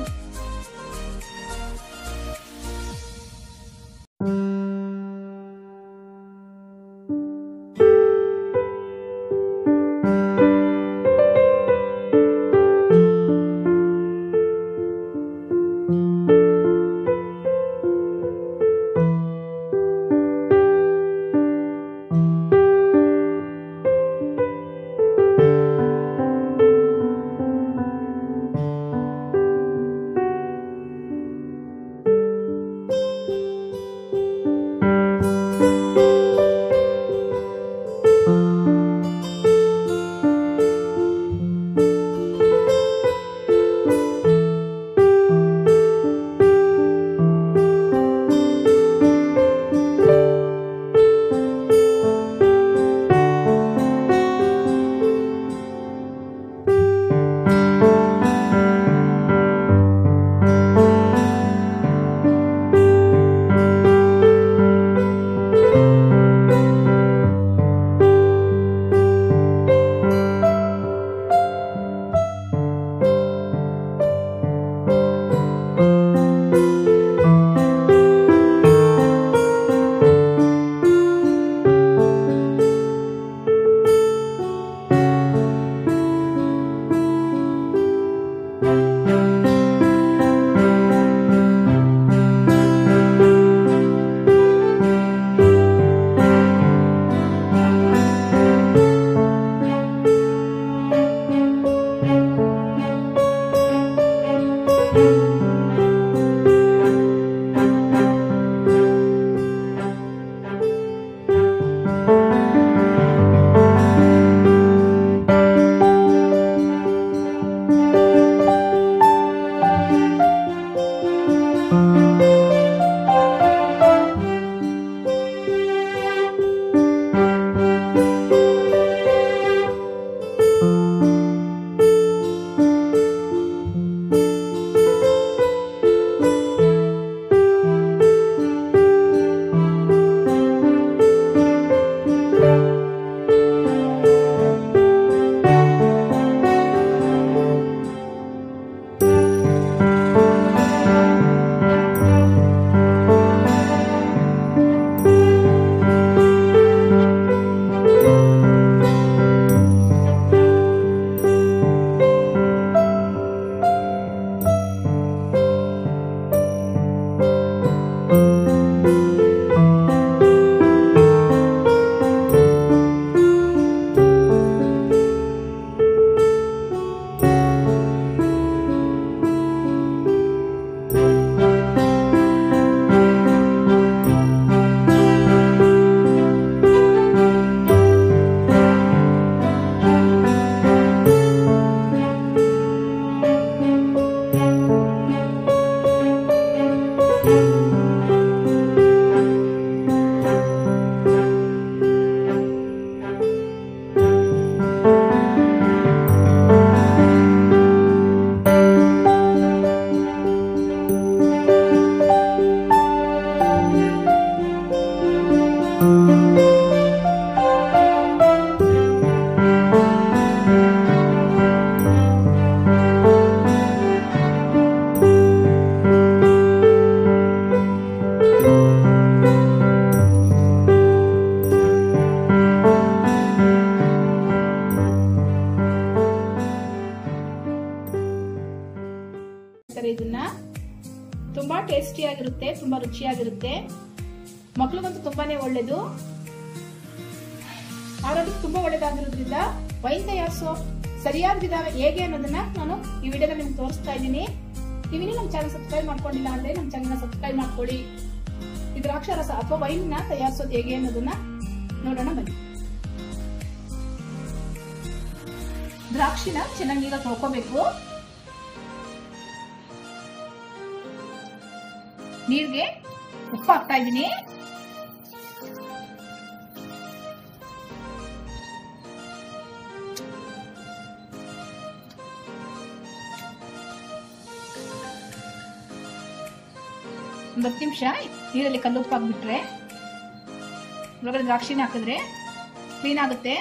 ಮಾಡ್ತಾರೆ ಇದನ್ನ ತುಂಬಾ ಟೇಸ್ಟಿಯಾಗಿರುತ್ತೆ ತುಂಬಾ ರುಚಿಯಾಗಿರುತ್ತೆ ಮಕ್ಳಿಗಂತೂ ತುಂಬಾನೇ ಒಳ್ಳೇದು ಆರೋಗ್ಯಕ್ಕೆ ತುಂಬಾ ಒಳ್ಳೇದಾಗಿರೋದ್ರಿಂದ ವೈನ್ ತಯಾರಿಸೋ ಸರಿಯಾದ ವಿಧಾನ ಹೇಗೆ ಅನ್ನೋದನ್ನ ನಾನು ಈ ವಿಡಿಯೋದಲ್ಲಿ ನಿಮ್ಗೆ ತೋರಿಸ್ತಾ ಇದ್ದೀನಿ ನೀವಿನ್ನೂ ನಮ್ಮ ಚಾನಲ್ ಸಬ್ಸ್ಕ್ರೈಬ್ ಮಾಡ್ಕೊಂಡಿಲ್ಲ ಅಂದ್ರೆ ನಮ್ಮ ಚಾನಲ್ ಸಬ್ಸ್ಕ್ರೈಬ್ ಮಾಡ್ಕೊಳ್ಳಿ ಈ ದ್ರಾಕ್ಷಾರಸ ಅಥವಾ ವೈನ್ ನ ತಯಾರಿಸೋದು ಹೇಗೆ ಅನ್ನೋದನ್ನ ನೋಡೋಣ ಬನ್ನಿ ದ್ರಾಕ್ಷಿನ ಚೆನ್ನಾಗಿ ಈಗ ತೊಳ್ಕೋಬೇಕು ನೀರ್ಗೆ ಉಪ್ಪು ಹಾಕ್ತಾ ಇದ್ದೀನಿ ಒಂದು ಹತ್ತು ನಿಮಿಷ ನೀರಲ್ಲಿ ಕಲ್ಲುಪ್ಪು ಹಾಕ್ಬಿಟ್ರೆ ಒಳಗಡೆ ದ್ರಾಕ್ಷಿನ ಹಾಕಿದ್ರೆ ಕ್ಲೀನ್ ಆಗುತ್ತೆ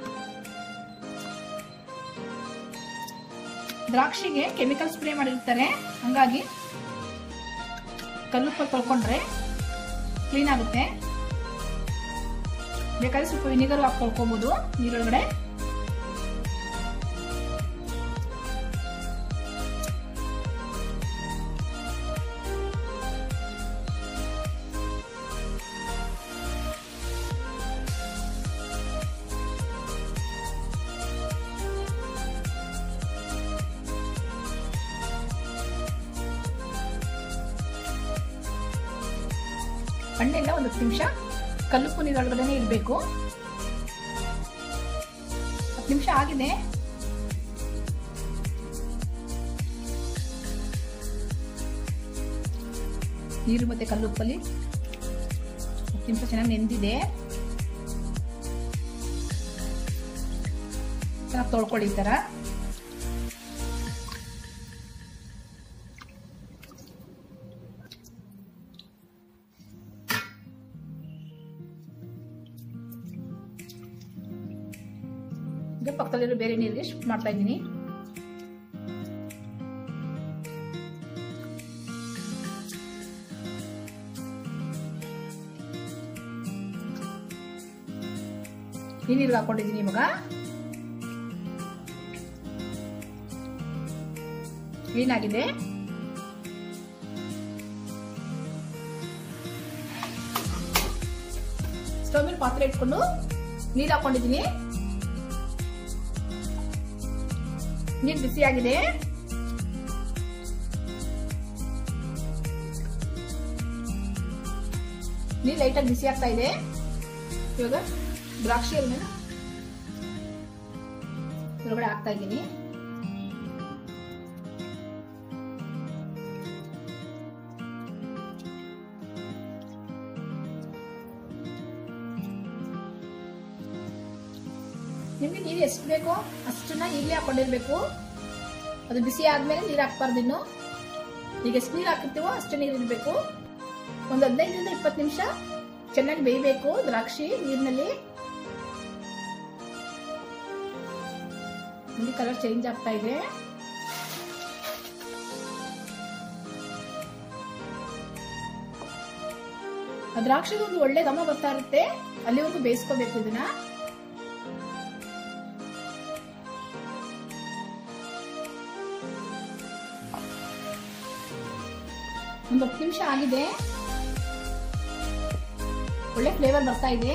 ದ್ರಾಕ್ಷಿಗೆ ಕೆಮಿಕಲ್ ಸ್ಪ್ರೇ ಮಾಡಿರ್ತಾರೆ ಹಂಗಾಗಿ ಕಲ್ಲುಪ್ಪ ತೊಳ್ಕೊಂಡ್ರೆ ಕ್ಲೀನ್ ಆಗುತ್ತೆ ಬೇಕಾದ್ರೆ ಸ್ವಲ್ಪ ವಿನಿಗರ್ ಹಾಕಿ ತೊಳ್ಕೊಬೋದು ನೀರೊಳಗಡೆ ಹಣ್ಣೆಲ್ಲ ಒಂದು ಹತ್ತು ನಿಮಿಷ ಕಲ್ಲುಪ್ಪು ನೀರೊಳಗಡೆನೆ ಇರಬೇಕು ಹತ್ತು ನಿಮಿಷ ಆಗಿದೆ ನೀರು ಮತ್ತೆ ಕಲ್ಲುಪ್ಪಲ್ಲಿ ಹತ್ತು ನಿಮಿಷ ಚೆನ್ನಾಗಿ ನೆಂದಿದೆ ಚೆನ್ನಾಗಿ ತೊಳ್ಕೊಳ್ಳಿ ಈ ಥರ ಈಗ ಪಕ್ಕದಲ್ಲಿರೋ ಬೇರೆ ನೀರಿಗೆ ಶಿಫ್ಟ್ ಮಾಡ್ತಾ ಇದ್ದೀನಿ ಈ ನೀರಿಗೆ ಹಾಕೊಂಡಿದ್ದೀನಿ ಇವಾಗ ಕ್ಲೀನ್ ಆಗಿದೆ ಸ್ಟವ್ ಮೇಲೆ ಪಾತ್ರೆ ಇಟ್ಕೊಂಡು ನೀರು ಹಾಕೊಂಡಿದ್ದೀನಿ ನೀರು ಬಿಸಿಯಾಗಿದೆ ನೀರು ಲೈಟಾಗಿ ಬಿಸಿ ಆಗ್ತಾ ಇದೆ ಇವಾಗ ದ್ರಾಕ್ಷಿ ಮೇಲೆ ಹೊರಗಡೆ ಹಾಕ್ತಾ ಇದ್ದೀನಿ ನಿಮ್ಗೆ ನೀರು ಎಷ್ಟು ಬೇಕೋ ಅಷ್ಟನ್ನ ಈಗಲೇ ಹಾಕೊಂಡಿರ್ಬೇಕು ಅದು ಬಿಸಿ ಆದ್ಮೇಲೆ ನೀರು ಹಾಕ್ಬಾರ್ದು ಇನ್ನು ಈಗ ಎಷ್ಟು ನೀರು ಹಾಕಿರ್ತೀವೋ ಅಷ್ಟೇ ನೀರು ಇರಬೇಕು ಒಂದು ಹದಿನೈದರಿಂದ ಇಪ್ಪತ್ತು ನಿಮಿಷ ಚೆನ್ನಾಗಿ ಬೇಯಬೇಕು ದ್ರಾಕ್ಷಿ ನೀರಿನಲ್ಲಿ ಇಲ್ಲಿ ಕಲರ್ ಚೇಂಜ್ ಆಗ್ತಾ ಇದೆ ಆ ದ್ರಾಕ್ಷಿದು ಒಂದು ಒಳ್ಳೆ ಘಮ ಬರ್ತಾ ಇರುತ್ತೆ ಅಲ್ಲಿವರೆಗೂ ಬೇಯಿಸ್ಕೋಬೇಕು ಇದನ್ನ ಒಂದು ಹತ್ತು ನಿಮಿಷ ಆಗಿದೆ ಒಳ್ಳೆ ಫ್ಲೇವರ್ ಬರ್ತಾ ಇದೆ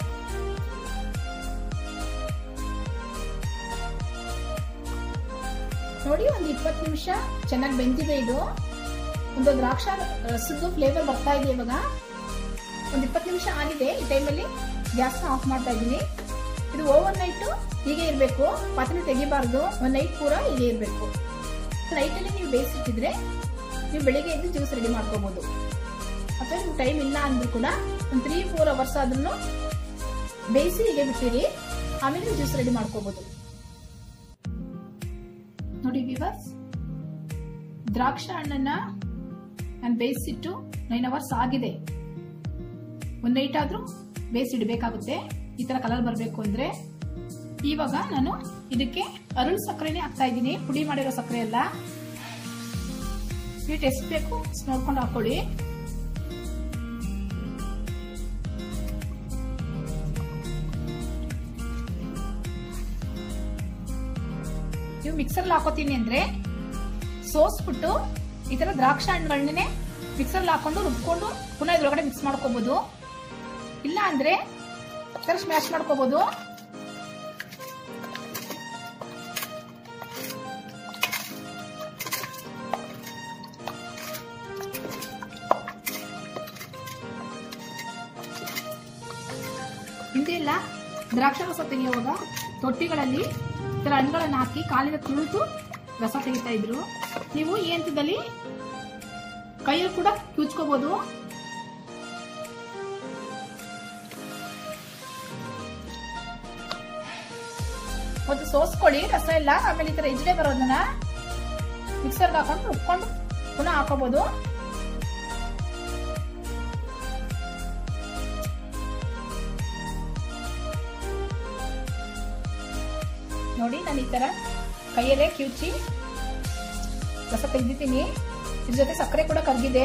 ನೋಡಿ ಒಂದು ಇಪ್ಪತ್ತು ನಿಮಿಷ ಚೆನ್ನಾಗಿ ಬೆಂದಿದೆ ಇದು ಒಂದು ದ್ರಾಕ್ಷ ರಸದ್ದು ಫ್ಲೇವರ್ ಬರ್ತಾ ಇದೆ ಇವಾಗ ಒಂದು ಇಪ್ಪತ್ತು ನಿಮಿಷ ಆಗಿದೆ ಈ ಟೈಮಲ್ಲಿ ಗ್ಯಾಸ್ನ ಆಫ್ ಮಾಡ್ತಾ ಇದ್ದೀನಿ ಇದು ಓವರ್ ನೈಟ್ ಹೀಗೆ ಇರಬೇಕು ಪಾತ್ರೆ ತೆಗಿಬಾರ್ದು ಒಂದು ನೈಟ್ ಪೂರ ಹೀಗೆ ಇರಬೇಕು ನೈಟಲ್ಲಿ ನೀವು ಬೇಯಿಸಿಟ್ಟಿದ್ರೆ ನೀವು ಬೆಳಿಗ್ಗೆ ಎದ್ದು ಜ್ಯೂಸ್ ರೆಡಿ ಮಾಡ್ಕೋಬಹುದು ಅಥವಾ ನಿಮ್ಗೆ ಟೈಮ್ ಇಲ್ಲ ಅಂದ್ರೂ ಕೂಡ ಒಂದು ತ್ರೀ ಫೋರ್ ಅವರ್ಸ್ ಆದ್ರೂ ಬೇಯಿಸಿ ಹೀಗೆ ಬಿಟ್ಟಿರಿ ಆಮೇಲೆ ಜ್ಯೂಸ್ ರೆಡಿ ಮಾಡ್ಕೋಬಹುದು ನೋಡಿ ವಿವರ್ಸ್ ದ್ರಾಕ್ಷ ಹಣ್ಣನ್ನ ನಾನು ಬೇಯಿಸಿಟ್ಟು ನೈನ್ ಅವರ್ಸ್ ಆಗಿದೆ ಒಂದು ನೈಟ್ ಆದ್ರೂ ಬೇಯಿಸಿಡ್ಬೇಕಾಗುತ್ತೆ ಈ ತರ ಕಲರ್ ಬರಬೇಕು ಅಂದ್ರೆ ಇವಾಗ ನಾನು ಇದಕ್ಕೆ ಅರಳು ಸಕ್ಕರೆನೇ ಹಾಕ್ತಾ ಇದ್ದೀನಿ ಪುಡಿ ಮಾಡಿರೋ ಸಕ್ಕರೆ ಎಲ್ಲ ಸ್ವೀಟ್ ಎಷ್ಟು ಬೇಕು ನೋಡ್ಕೊಂಡು ಹಾಕೊಳ್ಳಿ ನೀವು ಮಿಕ್ಸರ್ ಹಾಕೋತೀನಿ ಅಂದ್ರೆ ಸೋಸ್ಬಿಟ್ಟು ಈ ತರ ದ್ರಾಕ್ಷ ಹಣ್ಣುಗಳನ್ನೇ ಮಿಕ್ಸರ್ ಹಾಕೊಂಡು ರುಬ್ಕೊಂಡು ಪುನಃ ಇದ್ರೊಳಗಡೆ ಮಿಕ್ಸ್ ಮಾಡ್ಕೋಬಹುದು ಇಲ್ಲ ಅಂದ್ರೆ ಈ ತರ ಸ್ಮ್ಯಾಶ್ ಮಾಡ್ಕೋಬಹುದು ಹಿಂದೆ ಎಲ್ಲ ದ್ರಾಕ್ಷ ರಸ ತೆಗೆಯುವಾಗ ತೊಟ್ಟಿಗಳಲ್ಲಿ ಈ ತರ ಹಣ್ಣುಗಳನ್ನ ಹಾಕಿ ಕಾಲಿನ ತುಳಿದು ರಸ ತೆಗಿತಾ ಇದ್ರು ನೀವು ಈ ಹಂತದಲ್ಲಿ ಕೈಯಲ್ಲಿ ಕೂಡ ಕ್ಯೂಚ್ಕೋಬಹುದು ಮತ್ತು ಸೋಸ್ಕೊಳ್ಳಿ ರಸ ಎಲ್ಲ ಆಮೇಲೆ ಈ ತರ ಇಜ್ಡೆ ಬರೋದನ್ನ ಮಿಕ್ಸರ್ಗೆ ಹಾಕೊಂಡು ರುಬ್ಕೊಂಡು ಪುನಃ ಹಾಕೋಬಹುದು ನೋಡಿ ನಾನು ಈ ತರ ಕೈಯಲ್ಲೇ ಕಿವುಚಿ ರಸ ತೆಗೆದಿದ್ದೀನಿ ಇದ್ರ ಜೊತೆ ಸಕ್ಕರೆ ಕೂಡ ಕರಗಿದೆ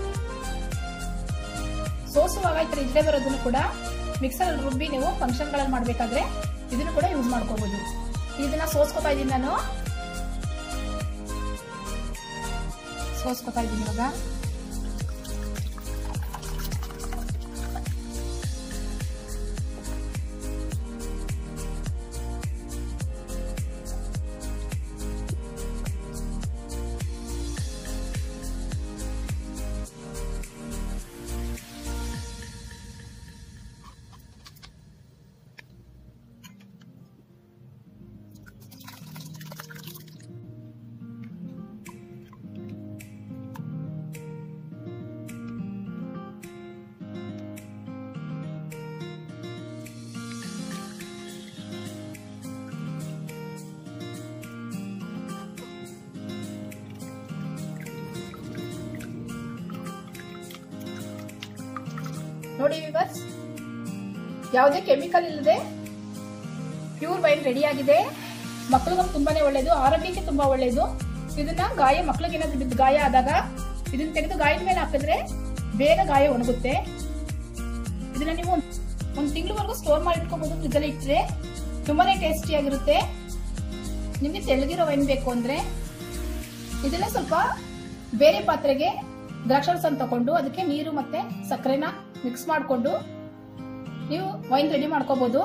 ಸೋಸುವಾಗ ಈ ತರ ಇದ್ರೆ ಬರೋದನ್ನು ಕೂಡ ಮಿಕ್ಸರ್ ಅಲ್ಲಿ ರುಬ್ಬಿ ನೀವು ಫಂಕ್ಷನ್ ಗಳಲ್ಲಿ ಮಾಡ್ಬೇಕಾದ್ರೆ ಇದನ್ನು ಕೂಡ ಯೂಸ್ ಮಾಡ್ಕೋಬಹುದು ಇದನ್ನ ಸೋಸ್ಕೊತಾ ಇದ್ದೀನಿ ನಾನು ಸೋಸ್ಕೊತಾ ಇದ್ದೀನಿ ಇವಾಗ ನೋಡಿ ವಿವರ್ಸ್ ಯಾವುದೇ ಕೆಮಿಕಲ್ ಇಲ್ಲದೆ ಪ್ಯೂರ್ ವೈನ್ ರೆಡಿ ಆಗಿದೆ ಮಕ್ಕಳಿಗೂ ತುಂಬಾನೇ ಒಳ್ಳೇದು ಆರೋಗ್ಯಕ್ಕೆ ತುಂಬಾ ಒಳ್ಳೇದು ಇದನ್ನ ಗಾಯ ಮಕ್ಕಳಿಗೆ ಏನಾದ್ರು ಬಿದ್ದು ಗಾಯ ಆದಾಗ ಇದನ್ನ ತೆಗೆದು ಗಾಯದ ಮೇಲೆ ಹಾಕಿದ್ರೆ ಬೇಗ ಗಾಯ ಒಣಗುತ್ತೆ ಇದನ್ನ ನೀವು ಒಂದ್ ತಿಂಗಳವರೆಗೂ ಸ್ಟೋರ್ ಮಾಡಿ ಇಟ್ಕೋಬಹುದು ಫ್ರಿಜ್ ಅಲ್ಲಿ ಇಟ್ಟರೆ ತುಂಬಾನೇ ಟೇಸ್ಟಿ ಆಗಿರುತ್ತೆ ನಿಮ್ಗೆ ತೆಳ್ಳಗಿರೋ ವೈನ್ ಬೇಕು ಅಂದ್ರೆ ಇದನ್ನ ಸ್ವಲ್ಪ ಬೇರೆ ಪಾತ್ರೆಗೆ ದ್ರಾಕ್ಷಾರಸನ ತಕೊಂಡು ಅದಕ್ಕೆ ನೀರು ಮತ್ತೆ ಸಕ್ಕರೆನ ಮಿಕ್ಸ್ ಮಾಡಿಕೊಂಡು ನೀವು ವೈನ್ ರೆಡಿ ಮಾಡ್ಕೋಬಹುದು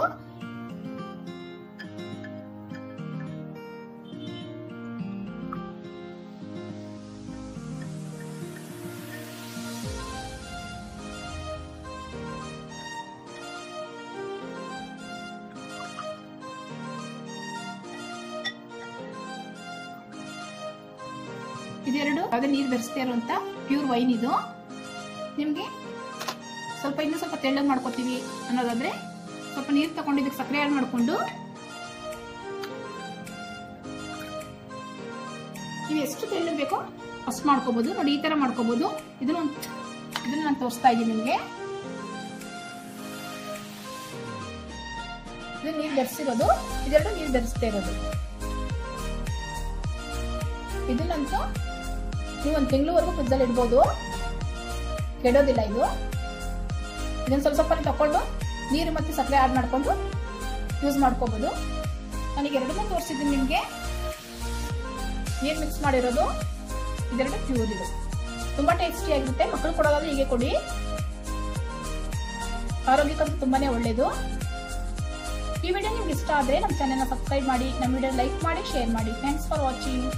ಇದೆರಡು ಯಾವುದೇ ನೀರು ಬೆರೆಸ್ತಾ ಇರುವಂತ ಪ್ಯೂರ್ ವೈನ್ ಇದು ನಿಮ್ಗೆ ಸ್ವಲ್ಪ ಇನ್ನೂ ಸ್ವಲ್ಪ ತೆಳ್ಳಗೆ ಮಾಡ್ಕೋತೀವಿ ಅನ್ನೋದಾದ್ರೆ ಸ್ವಲ್ಪ ನೀರು ತಗೊಂಡು ಇದಕ್ಕೆ ಸಕ್ಕರೆ ಆಡ್ ಮಾಡ್ಕೊಂಡು ನೀವು ಎಷ್ಟು ತೆಳ್ಳಗೆ ಬೇಕೋ ಅಷ್ಟು ಮಾಡ್ಕೋಬಹುದು ನೋಡಿ ಈ ತರ ಮಾಡ್ಕೋಬಹುದು ಇದನ್ನ ಒಂದ್- ಇದನ್ನ ನಾನು ತೋರಿಸ್ತಾ ಇದ್ದೀನಿ ನಿಮ್ಗೆ ಇದು ನೀರು ಬೆರೆಸಿರೋದು ಇದೆರಡು ನೀರು ಬೆರೆಸ್ತಾ ಇರೋದು ಇದನ್ನಂತೂ ನೀವು ಒಂದು ತಿಂಗಳವರೆಗೂ ಫ್ರಿಜ್ಜಲ್ಲಿ ಇಡ್ಬೋದು ಕೆಡೋದಿಲ್ಲ ಇದು ಇದನ್ನ ಸ್ವಲ್ಪ ಸ್ವಲ್ಪ ತಕೊಂಡು ನೀರು ಮತ್ತೆ ಸಕ್ಕರೆ ಆಡ್ ಮಾಡ್ಕೊಂಡು ಯೂಸ್ ಮಾಡ್ಕೋಬಹುದು ನನಗೆ ಎರಡನ್ನೂ ತೋರಿಸಿದ್ದೀನಿ ನಿಮಗೆ ನೀರು ಮಿಕ್ಸ್ ಮಾಡಿರೋದು ಇದೆರಡು ಪ್ಯೂರ್ ಇದು ತುಂಬಾ ಟೇಸ್ಟಿ ಆಗಿರುತ್ತೆ ಮಕ್ಕಳು ಕೊಡೋದಾದ್ರೆ ಹೀಗೆ ಕೊಡಿ ಆರೋಗ್ಯಕ್ಕಂತೂ ತುಂಬಾನೇ ಒಳ್ಳೇದು ಈ ವಿಡಿಯೋ ನಿಮ್ಗೆ ಇಷ್ಟ ಆದ್ರೆ ನಮ್ಮ ಚಾನೆಲ್ನ ಸಬ್ಸ್ಕ್ರೈಬ್ ಮಾಡಿ ನಮ್ಮ ವಿಡಿಯೋ ಲೈಕ್ ಮಾಡಿ ಶೇರ್ ಮಾಡಿ ಥ್ಯಾಂಕ್ಸ್ ಫಾರ್ ವಾಚಿಂಗ್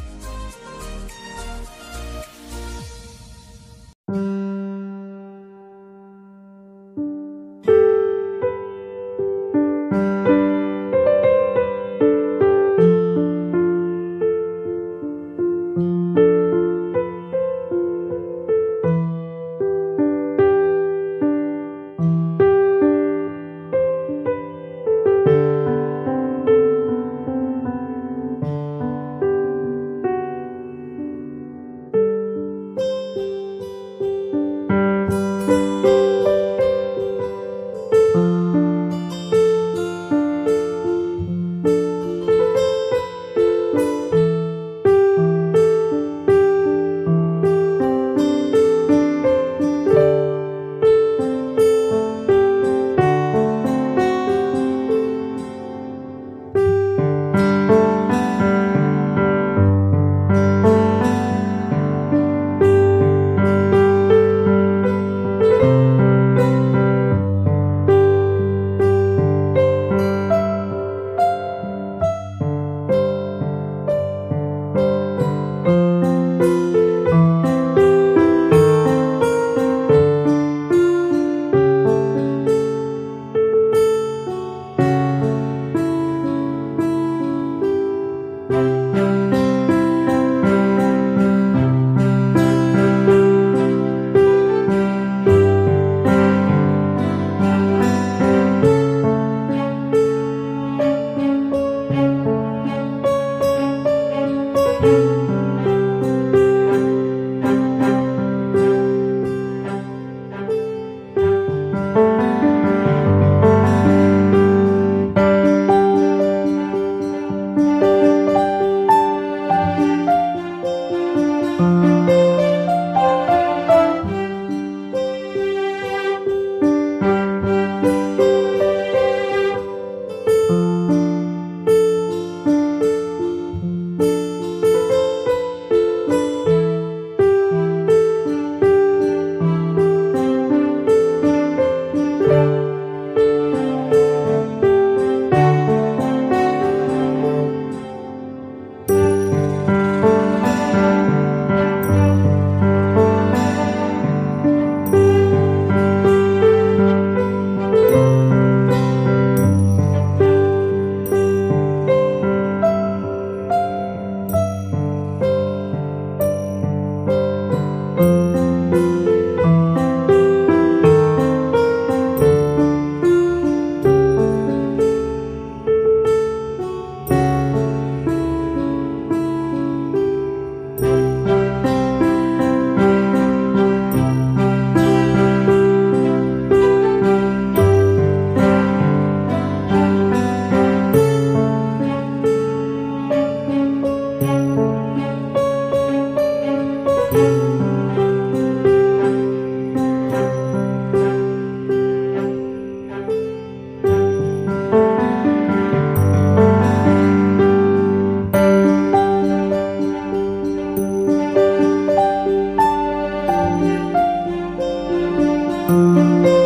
ಧನ್ಯವಾದಗಳು